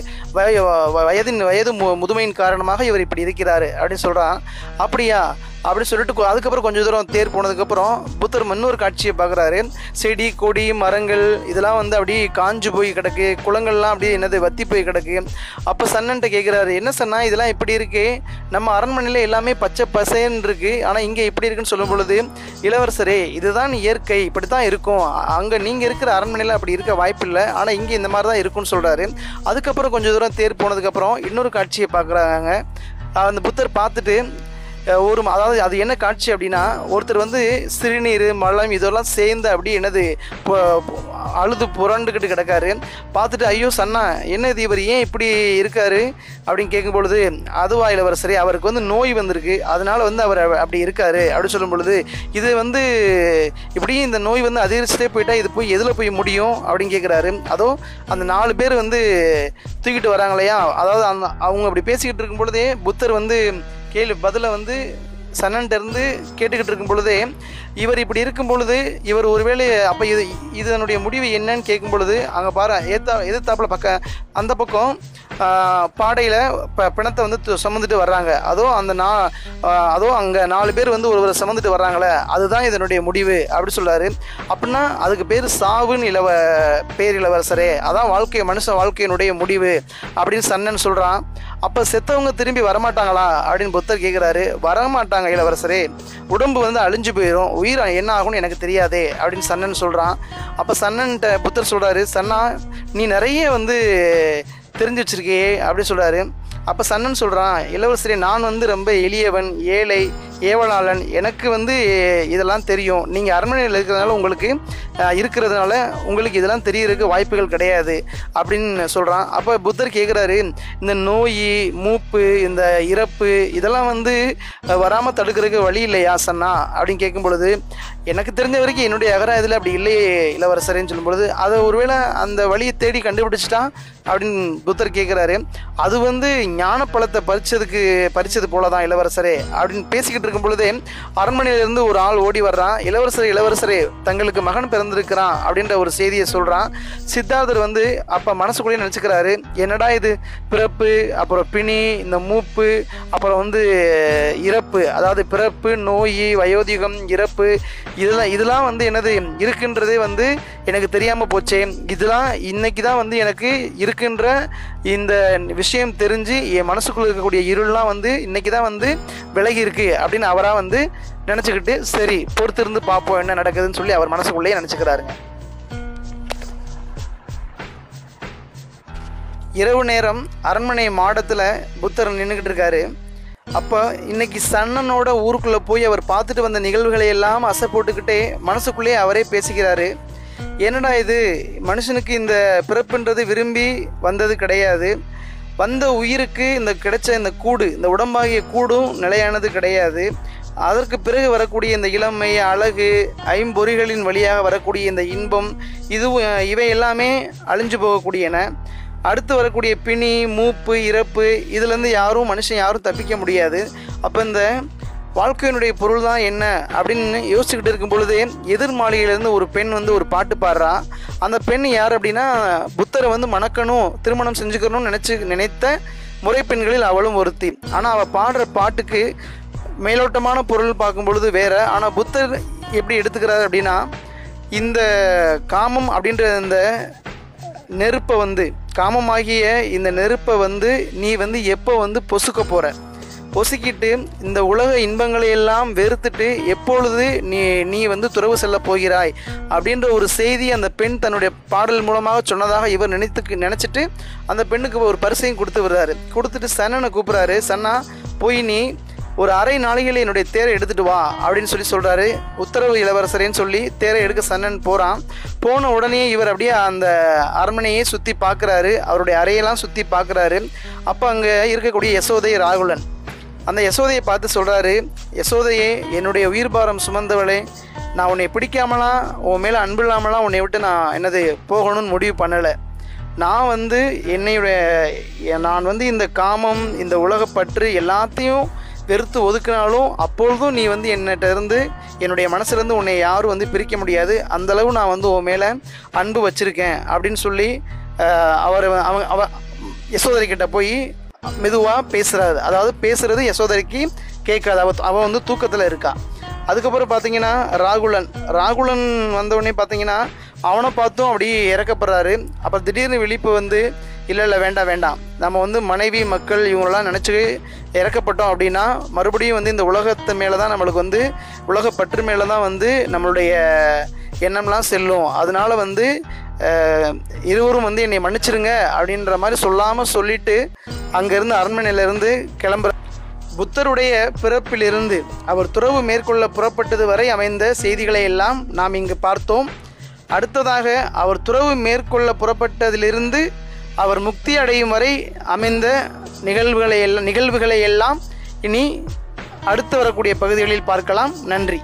வய வ- வயதின் வயது மு முதுமையின் காரணமாக இவர் இப்படி இருக்கிறாரு அப்படின்னு சொல்கிறான் அப்படியா அப்படி சொல்லிட்டு கொ- அதுக்கப்புறம் கொஞ்சம் தூரம் தேர் போனதுக்கப்புறம் புத்தர் இன்னொரு காட்சியை பார்க்குறாரு செடி கொடி மரங்கள் இதெல்லாம் வந்து அப்படியே காஞ்சு போய் கிடக்கு குளங்கள்லாம் அப்படியே என்னது வத்தி போய் கிடக்கு அப்போ சன்னன்ட்ட கேட்குறாரு என்ன சன்னா இதெல்லாம் இப்படி இருக்கு நம்ம அரண்மனையில் எல்லாமே பச்சை பசேன்னு இருக்கு ஆனால் இங்கே இப்படி இருக்குன்னு சொல்லும் பொழுது இளவரசரே இதுதான் இயற்கை இப்படி தான் இருக்கும் அங்கே நீங்கள் இருக்கிற அரண்மனையில் அப்படி இருக்க வாய்ப்பில்லை ஆனால் இங்கே இந்த மாதிரி தான் இருக்கும்னு சொல்கிறாரு அதுக்கப்புறம் கொஞ்சம் தூரம் தேர் போனதுக்கப்புறம் இன்னொரு காட்சியை பார்க்குறாங்க அந்த புத்தர் பார்த்துட்டு அஹ் ஒரு ம- அதாவது அது என்ன காட்சி அப்படின்னா ஒருத்தர் வந்து சிறுநீர் மலம் இதெல்லாம் சேர்ந்து அப்படி என்னது பொ- பொ- அழுது புரண்டுக்கிட்டு கிடக்காரு பார்த்துட்டு ஐயோ சன்னா என்ன இது இவர் ஏன் இப்படி இருக்காரு அப்படின்னு கேட்கும் பொழுது அதுவா இளவரசரே அவருக்கு வந்து நோய் வந்திருக்கு அதனால வந்து அவர் அப்படி இருக்காரு அப்படின்னு சொல்லும் பொழுது இது வந்து இப்படி இந்த நோய் வந்து அதிகரிச்சுட்டே போயிட்டா இது போய் எதில் போய் முடியும் அப்படின்னு கேட்குறாரு அதோ அந்த நாலு பேர் வந்து தூக்கிட்டு வராங்க இல்லையா அதாவது அந்த அவங்க அப்படி பேசிக்கிட்டு இருக்கும் பொழுதே புத்தர் வந்து கேள்வி பதிலை வந்து சன்னன்ட்ட இருந்து கேட்டுக்கிட்டு இருக்கும் பொழுதே இவர் இப்படி இருக்கும் பொழுது இவர் ஒருவேளை அப்போ இது இதனுடைய முடிவு என்னன்னு கேட்கும் பொழுது அங்கே பாரு ஏத்தா எதிர்த்தாப்புல பக்கம் அந்த பக்கம் பாடையில் ப பிணத்தை வந்து து- சுமந்துட்டு வர்றாங்க அதோ அந்த நா ஆஹ் அதோ அங்கே நாலு பேர் வந்து ஒருவரை சுமந்துட்டு வர்றாங்களே அதுதான் இதனுடைய முடிவு அப்படி சொல்றாரு அப்படின்னா அதுக்கு பேர் சாவுன்னு இளவ பேர் இளவரசரே அதான் வாழ்க்கை மனுஷ வாழ்க்கையினுடைய முடிவு அப்படின்னு சன்னன் சொல்கிறான் அப்போ செத்தவங்க திரும்பி வரமாட்டாங்களா அப்படின்னு புத்தர் கேட்குறாரு வரமாட்டாங்க இளவரசரே உடம்பு வந்து அழிஞ்சு போயிடும் உயிர் என்ன ஆகும்னு எனக்கு தெரியாதே அப்படின்னு சன்னன் சொல்கிறான் அப்போ சன்னன்ட்ட புத்தர் சொல்கிறாரு சன்னா நீ நிறைய வந்து தெரிஞ்சு வச்சிருக்கே அப்படின்னு சொல்கிறாரு அப்போ சன்னன் சொல்கிறான் இளவரசரே நான் வந்து ரொம்ப எளியவன் ஏழை ஏவலாளன் எனக்கு வந்து இதெல்லாம் தெரியும் நீங்கள் அரண்மனையில் இருக்கிறதுனால உங்களுக்கு அஹ், இருக்கிறதுனால உங்களுக்கு இதெல்லாம் தெரியறதுக்கு வாய்ப்புகள் கிடையாது அப்படின்னு சொல்கிறான் அப்போ புத்தர் கேட்குறாரு இந்த நோய் மூப்பு இந்த இறப்பு இதெல்லாம் வந்து வராமல் தடுக்கிறதுக்கு வழி இல்லையா சன்னா அப்படின்னு கேட்கும் பொழுது எனக்கு தெரிஞ்ச வரைக்கும் என்னுடைய அகராயத்தில் அப்படி இல்லையே இளவரசரேன்னு சொல்லும் பொழுது அதை ஒருவேளை அந்த வழியை தேடி கண்டுபிடிச்சிட்டா அப்படின்னு புத்தர் கேட்குறாரு அது வந்து ஞான பழத்தை பறிச்சதுக்கு பறிச்சது போல தான் இளவரசரே அப்படின்னு பேசிக்கிட்டு இருக்கும் பொழுதே அரண்மனையிலிருந்து ஒரு ஆள் ஓடி வர்றான் இளவரசர் இளவரசரே தங்களுக்கு மகன் பிறந்திருக்கிறான் அப்படின்ற ஒரு செய்தியை சொல்கிறான் சித்தார்த்தர் வந்து அப்போ மனசுக்குள்ளேயே நினச்சிக்கிறாரு என்னடா இது பிறப்பு அப்புறம் பிணி இந்த மூப்பு அப்புறம் வந்து இறப்பு அதாவது பிறப்பு நோய் வயோதிகம் இறப்பு இதெல்லாம் இதெல்லாம் வந்து என்னது இருக்குன்றதே வந்து எனக்கு தெரியாமல் போச்சே இதெல்லாம் இன்னைக்கு தான் வந்து எனக்கு இருக்குன்ற இந்த விஷயம் தெரிஞ்சு என் மனசுக்குள்ள இருக்கக்கூடிய இருள்லாம் வந்து இன்னைக்கு தான் வந்து விலகி இருக்கு அப்படின்னு அவராக வந்து நினச்சிக்கிட்டு சரி பொறுத்திருந்து பார்ப்போம் என்ன நடக்குதுன்னு சொல்லி அவர் மனசுக்குள்ளேயே நினச்சிக்கிறாருங்க இரவு நேரம் அரண்மனை மாடத்தில் புத்தர் நின்றுக்கிட்டு இருக்காரு அப்போ இன்னைக்கு சன்னனோட ஊருக்குள்ளே போய் அவர் பார்த்துட்டு வந்த நிகழ்வுகளை எல்லாம் அசை போட்டுக்கிட்டே மனசுக்குள்ளேயே அவரே பேசிக்கிறாரு என்னடா இது மனுஷனுக்கு இந்த பிறப்புன்றது விரும்பி வந்தது கிடையாது வந்த உயிருக்கு இந்த கிடைச்ச இந்த கூடு இந்த உடம்பாகிய கூடும் நிலையானது கிடையாது அதற்கு பிறகு வரக்கூடிய இந்த இளமை அழகு ஐம்பொறிகளின் வழியாக வரக்கூடிய இந்த இன்பம் இது இவை எல்லாமே அழிஞ்சு போகக்கூடியன அடுத்து வரக்கூடிய பிணி மூப்பு இறப்பு இதுலேருந்து யாரும் மனுஷன் யாரும் தப்பிக்க முடியாது அப்போ இந்த வாழ்க்கையினுடைய பொருள் தான் என்ன அப்படின்னு யோசிச்சுக்கிட்டு இருக்கும் பொழுதே எதிர் மாளிகையிலேருந்து ஒரு பெண் வந்து ஒரு பாட்டு பாடுறா அந்த பெண் யார் அப்படின்னா புத்தரை வந்து மணக்கணும் திருமணம் செஞ்சுக்கணும்னு நினச்சி நினைத்த முறை பெண்களில் அவளும் ஒருத்தி ஆனால் அவள் பாடுற பாட்டுக்கு மேலோட்டமான பொருள் பார்க்கும் பொழுது வேற ஆனால் புத்தர் எப்படி எடுத்துக்கிறார் அப்படின்னா இந்த காமம் அப்படின்ற இந்த நெருப்பை வந்து காமமாகிய இந்த நெருப்பை வந்து நீ வந்து எப்போ வந்து பொசுக்க போகிற பொசுக்கிட்டு இந்த உலக இன்பங்களை எல்லாம் வெறுத்துட்டு எப்பொழுது நீ நீ வந்து துறவு செல்ல போகிறாய் அப்படின்ற ஒரு செய்தி அந்த பெண் தன்னுடைய பாடல் மூலமாக சொன்னதாக இவர் நினைத்து நினச்சிட்டு அந்த பெண்ணுக்கு ஒரு பரிசையும் கொடுத்து விடுறாரு கொடுத்துட்டு சன்னனை கூப்பிட்றாரு சன்னா போய் நீ ஒரு அரை நாளிகையில் என்னுடைய தேரை எடுத்துட்டு வா அப்படின்னு சொல்லி சொல்கிறாரு உத்தரவு இளவரசரேன்னு சொல்லி தேரை எடுக்க சன்னன் போகிறான் போன உடனே இவர் அப்படியே அந்த அரண்மனையை சுற்றி பார்க்குறாரு அவருடைய அறையெல்லாம் சுற்றி பார்க்குறாரு அப்போ அங்கே இருக்கக்கூடிய யசோதை ராகுலன் அந்த யசோதையை பார்த்து சொல்கிறாரு யசோதையே என்னுடைய உயிர் பாரம் சுமந்தவளே நான் உன்னை பிடிக்காமலாம் உன் மேலே அன்பு இல்லாமலாம் உன்னை விட்டு நான் என்னது போகணும்னு முடிவு பண்ணலை நான் வந்து என்னையுடைய நான் வந்து இந்த காமம் இந்த உலகப்பற்று எல்லாத்தையும் வெறுத்து ஒதுக்கினாலும் அப்பொழுதும் நீ வந்து என்னகிட்ட இருந்து என்னுடைய மனசுலேருந்து உன்னை யாரும் வந்து பிரிக்க முடியாது அந்தளவு நான் வந்து உன் மேலே அன்பு வச்சுருக்கேன் அப்படின்னு சொல்லி அஹ், அவர் அவன் அவ யசோதரி கிட்ட போய் மெதுவாக பேசுகிறாரு அதாவது பேசுகிறது யசோதரிக்கு கேட்காது அவ அவன் வந்து தூக்கத்தில் இருக்கா அதுக்கப்புறம் பார்த்தீங்கன்னா ராகுலன் ராகுலன் வந்தவுடனே பார்த்தீங்கன்னா அவனை பார்த்தும் அப்படியே இறக்கப்படுறாரு அப்புறம் திடீர்னு விழிப்பு வந்து இல்லை இல்லை வேண்டாம் வேண்டாம் நம்ம வந்து மனைவி மக்கள் இவங்களெல்லாம் நினச்சி இறக்கப்பட்டோம் அப்படின்னா மறுபடியும் வந்து இந்த உலகத்து மேலே தான் நம்மளுக்கு வந்து உலகப்பற்று மேலே தான் வந்து நம்மளுடைய எண்ணம்லாம் செல்லும் அதனால வந்து அஹ், இருவரும் வந்து என்னை மன்னிச்சிருங்க அப்படின்ற மாதிரி சொல்லாமல் சொல்லிட்டு அங்கேருந்து அரண்மனையிலேருந்து கிளம்புற புத்தருடைய பிறப்பிலிருந்து அவர் துறவு மேற்கொள்ள புறப்பட்டது வரை அமைந்த செய்திகளை எல்லாம் நாம் இங்கு பார்த்தோம் அடுத்ததாக அவர் துறவு மேற்கொள்ள புறப்பட்டதிலிருந்து அவர் முக்தி அடையும் வரை அமைந்த நிகழ்வுகளை எல்லாம் நிகழ்வுகளை எல்லாம் இனி அடுத்து வரக்கூடிய பகுதிகளில் பார்க்கலாம் நன்றி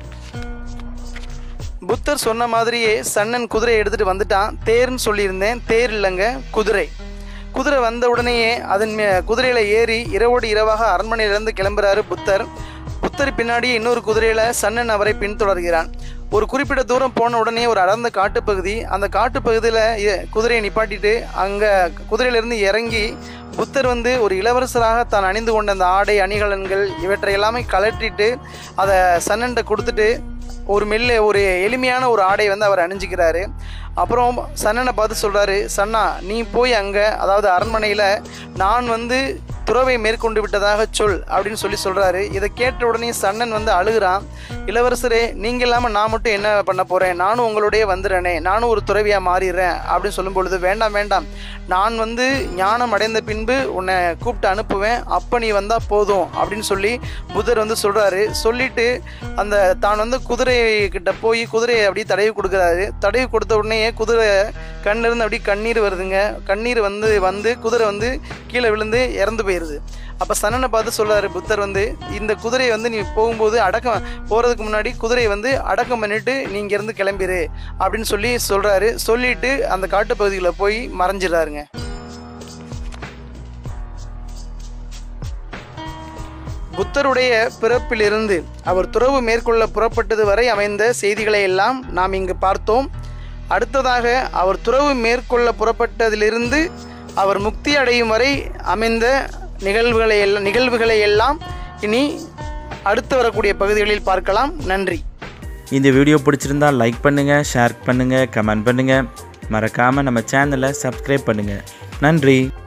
புத்தர் சொன்ன மாதிரியே சன்னன் குதிரையை எடுத்துட்டு வந்துட்டான் தேர்ன்னு சொல்லியிருந்தேன் தேர் இல்லைங்க குதிரை குதிரை வந்த உடனேயே அதன் மே குதிரையில் ஏறி இரவோடு இரவாக அரண்மனையிலிருந்து கிளம்புறாரு புத்தர் புத்தர் பின்னாடி இன்னொரு குதிரையில் சன்னன் அவரை பின்தொடர்கிறான் ஒரு குறிப்பிட்ட தூரம் போன உடனே ஒரு அடர்ந்த காட்டுப்பகுதி அந்த காட்டுப்பகுதியில் குதிரையை நிப்பாட்டிட்டு அங்கே குதிரையிலிருந்து இறங்கி புத்தர் வந்து ஒரு இளவரசராக தான் அணிந்து கொண்ட அந்த ஆடை அணிகலன்கள் இவற்றை எல்லாமே கலட்டிட்டு அதை சன்னன்ட்ட கொடுத்துட்டு ஒரு மெல்ல ஒரு எளிமையான ஒரு ஆடை வந்து அவர் அணிஞ்சிக்கிறாரு அப்புறம் சன்னனை பார்த்து சொல்கிறாரு சன்னா நீ போய் அங்கே அதாவது அரண்மனையில் நான் வந்து துறவை மேற்கொண்டு விட்டதாக சொல் அப்படின்னு சொல்லி சொல்கிறாரு இதை கேட்ட உடனே சன்னன் வந்து அழுகிறான் இளவரசரே நீங்கள் இல்லாமல் நான் மட்டும் என்ன பண்ண போகிறேன் நானும் உங்களுடைய வந்துடுறேனே நானும் ஒரு துறவியாக மாறிடுறேன் அப்படின்னு சொல்லும் பொழுது வேண்டாம் வேண்டாம் நான் வந்து ஞானம் அடைந்த பின்பு உன்னை கூப்பிட்டு அனுப்புவேன் அப்போ நீ வந்தால் போதும் அப்படின்னு சொல்லி புத்தர் வந்து சொல்கிறாரு சொல்லிட்டு அந்த தான் வந்து குதிரை கிட்ட போய் குதிரையை அப்படியே தடவி கொடுக்குறாரு தடவி கொடுத்த உடனே குதிரை கண்ணில் இருந்து அப்படியே கண்ணீர் வருதுங்க கண்ணீர் வந்து வந்து குதிரை வந்து கீழே விழுந்து இறந்து போயிடுது அப்போ சன்னனை பார்த்து சொல்றாரு புத்தர் வந்து இந்த குதிரையை வந்து நீ போகும்போது அடக்கம் போகிறதுக்கு முன்னாடி குதிரையை வந்து அடக்கம் பண்ணிட்டு நீ இங்கேருந்து கிளம்பிரு அப்படின்னு சொல்லி சொல்கிறாரு சொல்லிட்டு அந்த காட்டுப்பகுதியில் போய் மறைஞ்சிடறாருங்க புத்தருடைய பிறப்பிலிருந்து அவர் துறவு மேற்கொள்ள புறப்பட்டது வரை அமைந்த செய்திகளை எல்லாம் நாம் இங்கு பார்த்தோம் அடுத்ததாக அவர் துறவு மேற்கொள்ள புறப்பட்டதிலிருந்து அவர் முக்தி அடையும் வரை அமைந்த நிகழ்வுகளை எல்லாம் நிகழ்வுகளை எல்லாம் இனி அடுத்து வரக்கூடிய பகுதிகளில் பார்க்கலாம் நன்றி இந்த வீடியோ பிடிச்சிருந்தா லைக் பண்ணுங்கள் ஷேர் பண்ணுங்கள் கமெண்ட் பண்ணுங்கள் மறக்காமல் நம்ம சேனலை சப்ஸ்கிரைப் பண்ணுங்கள் நன்றி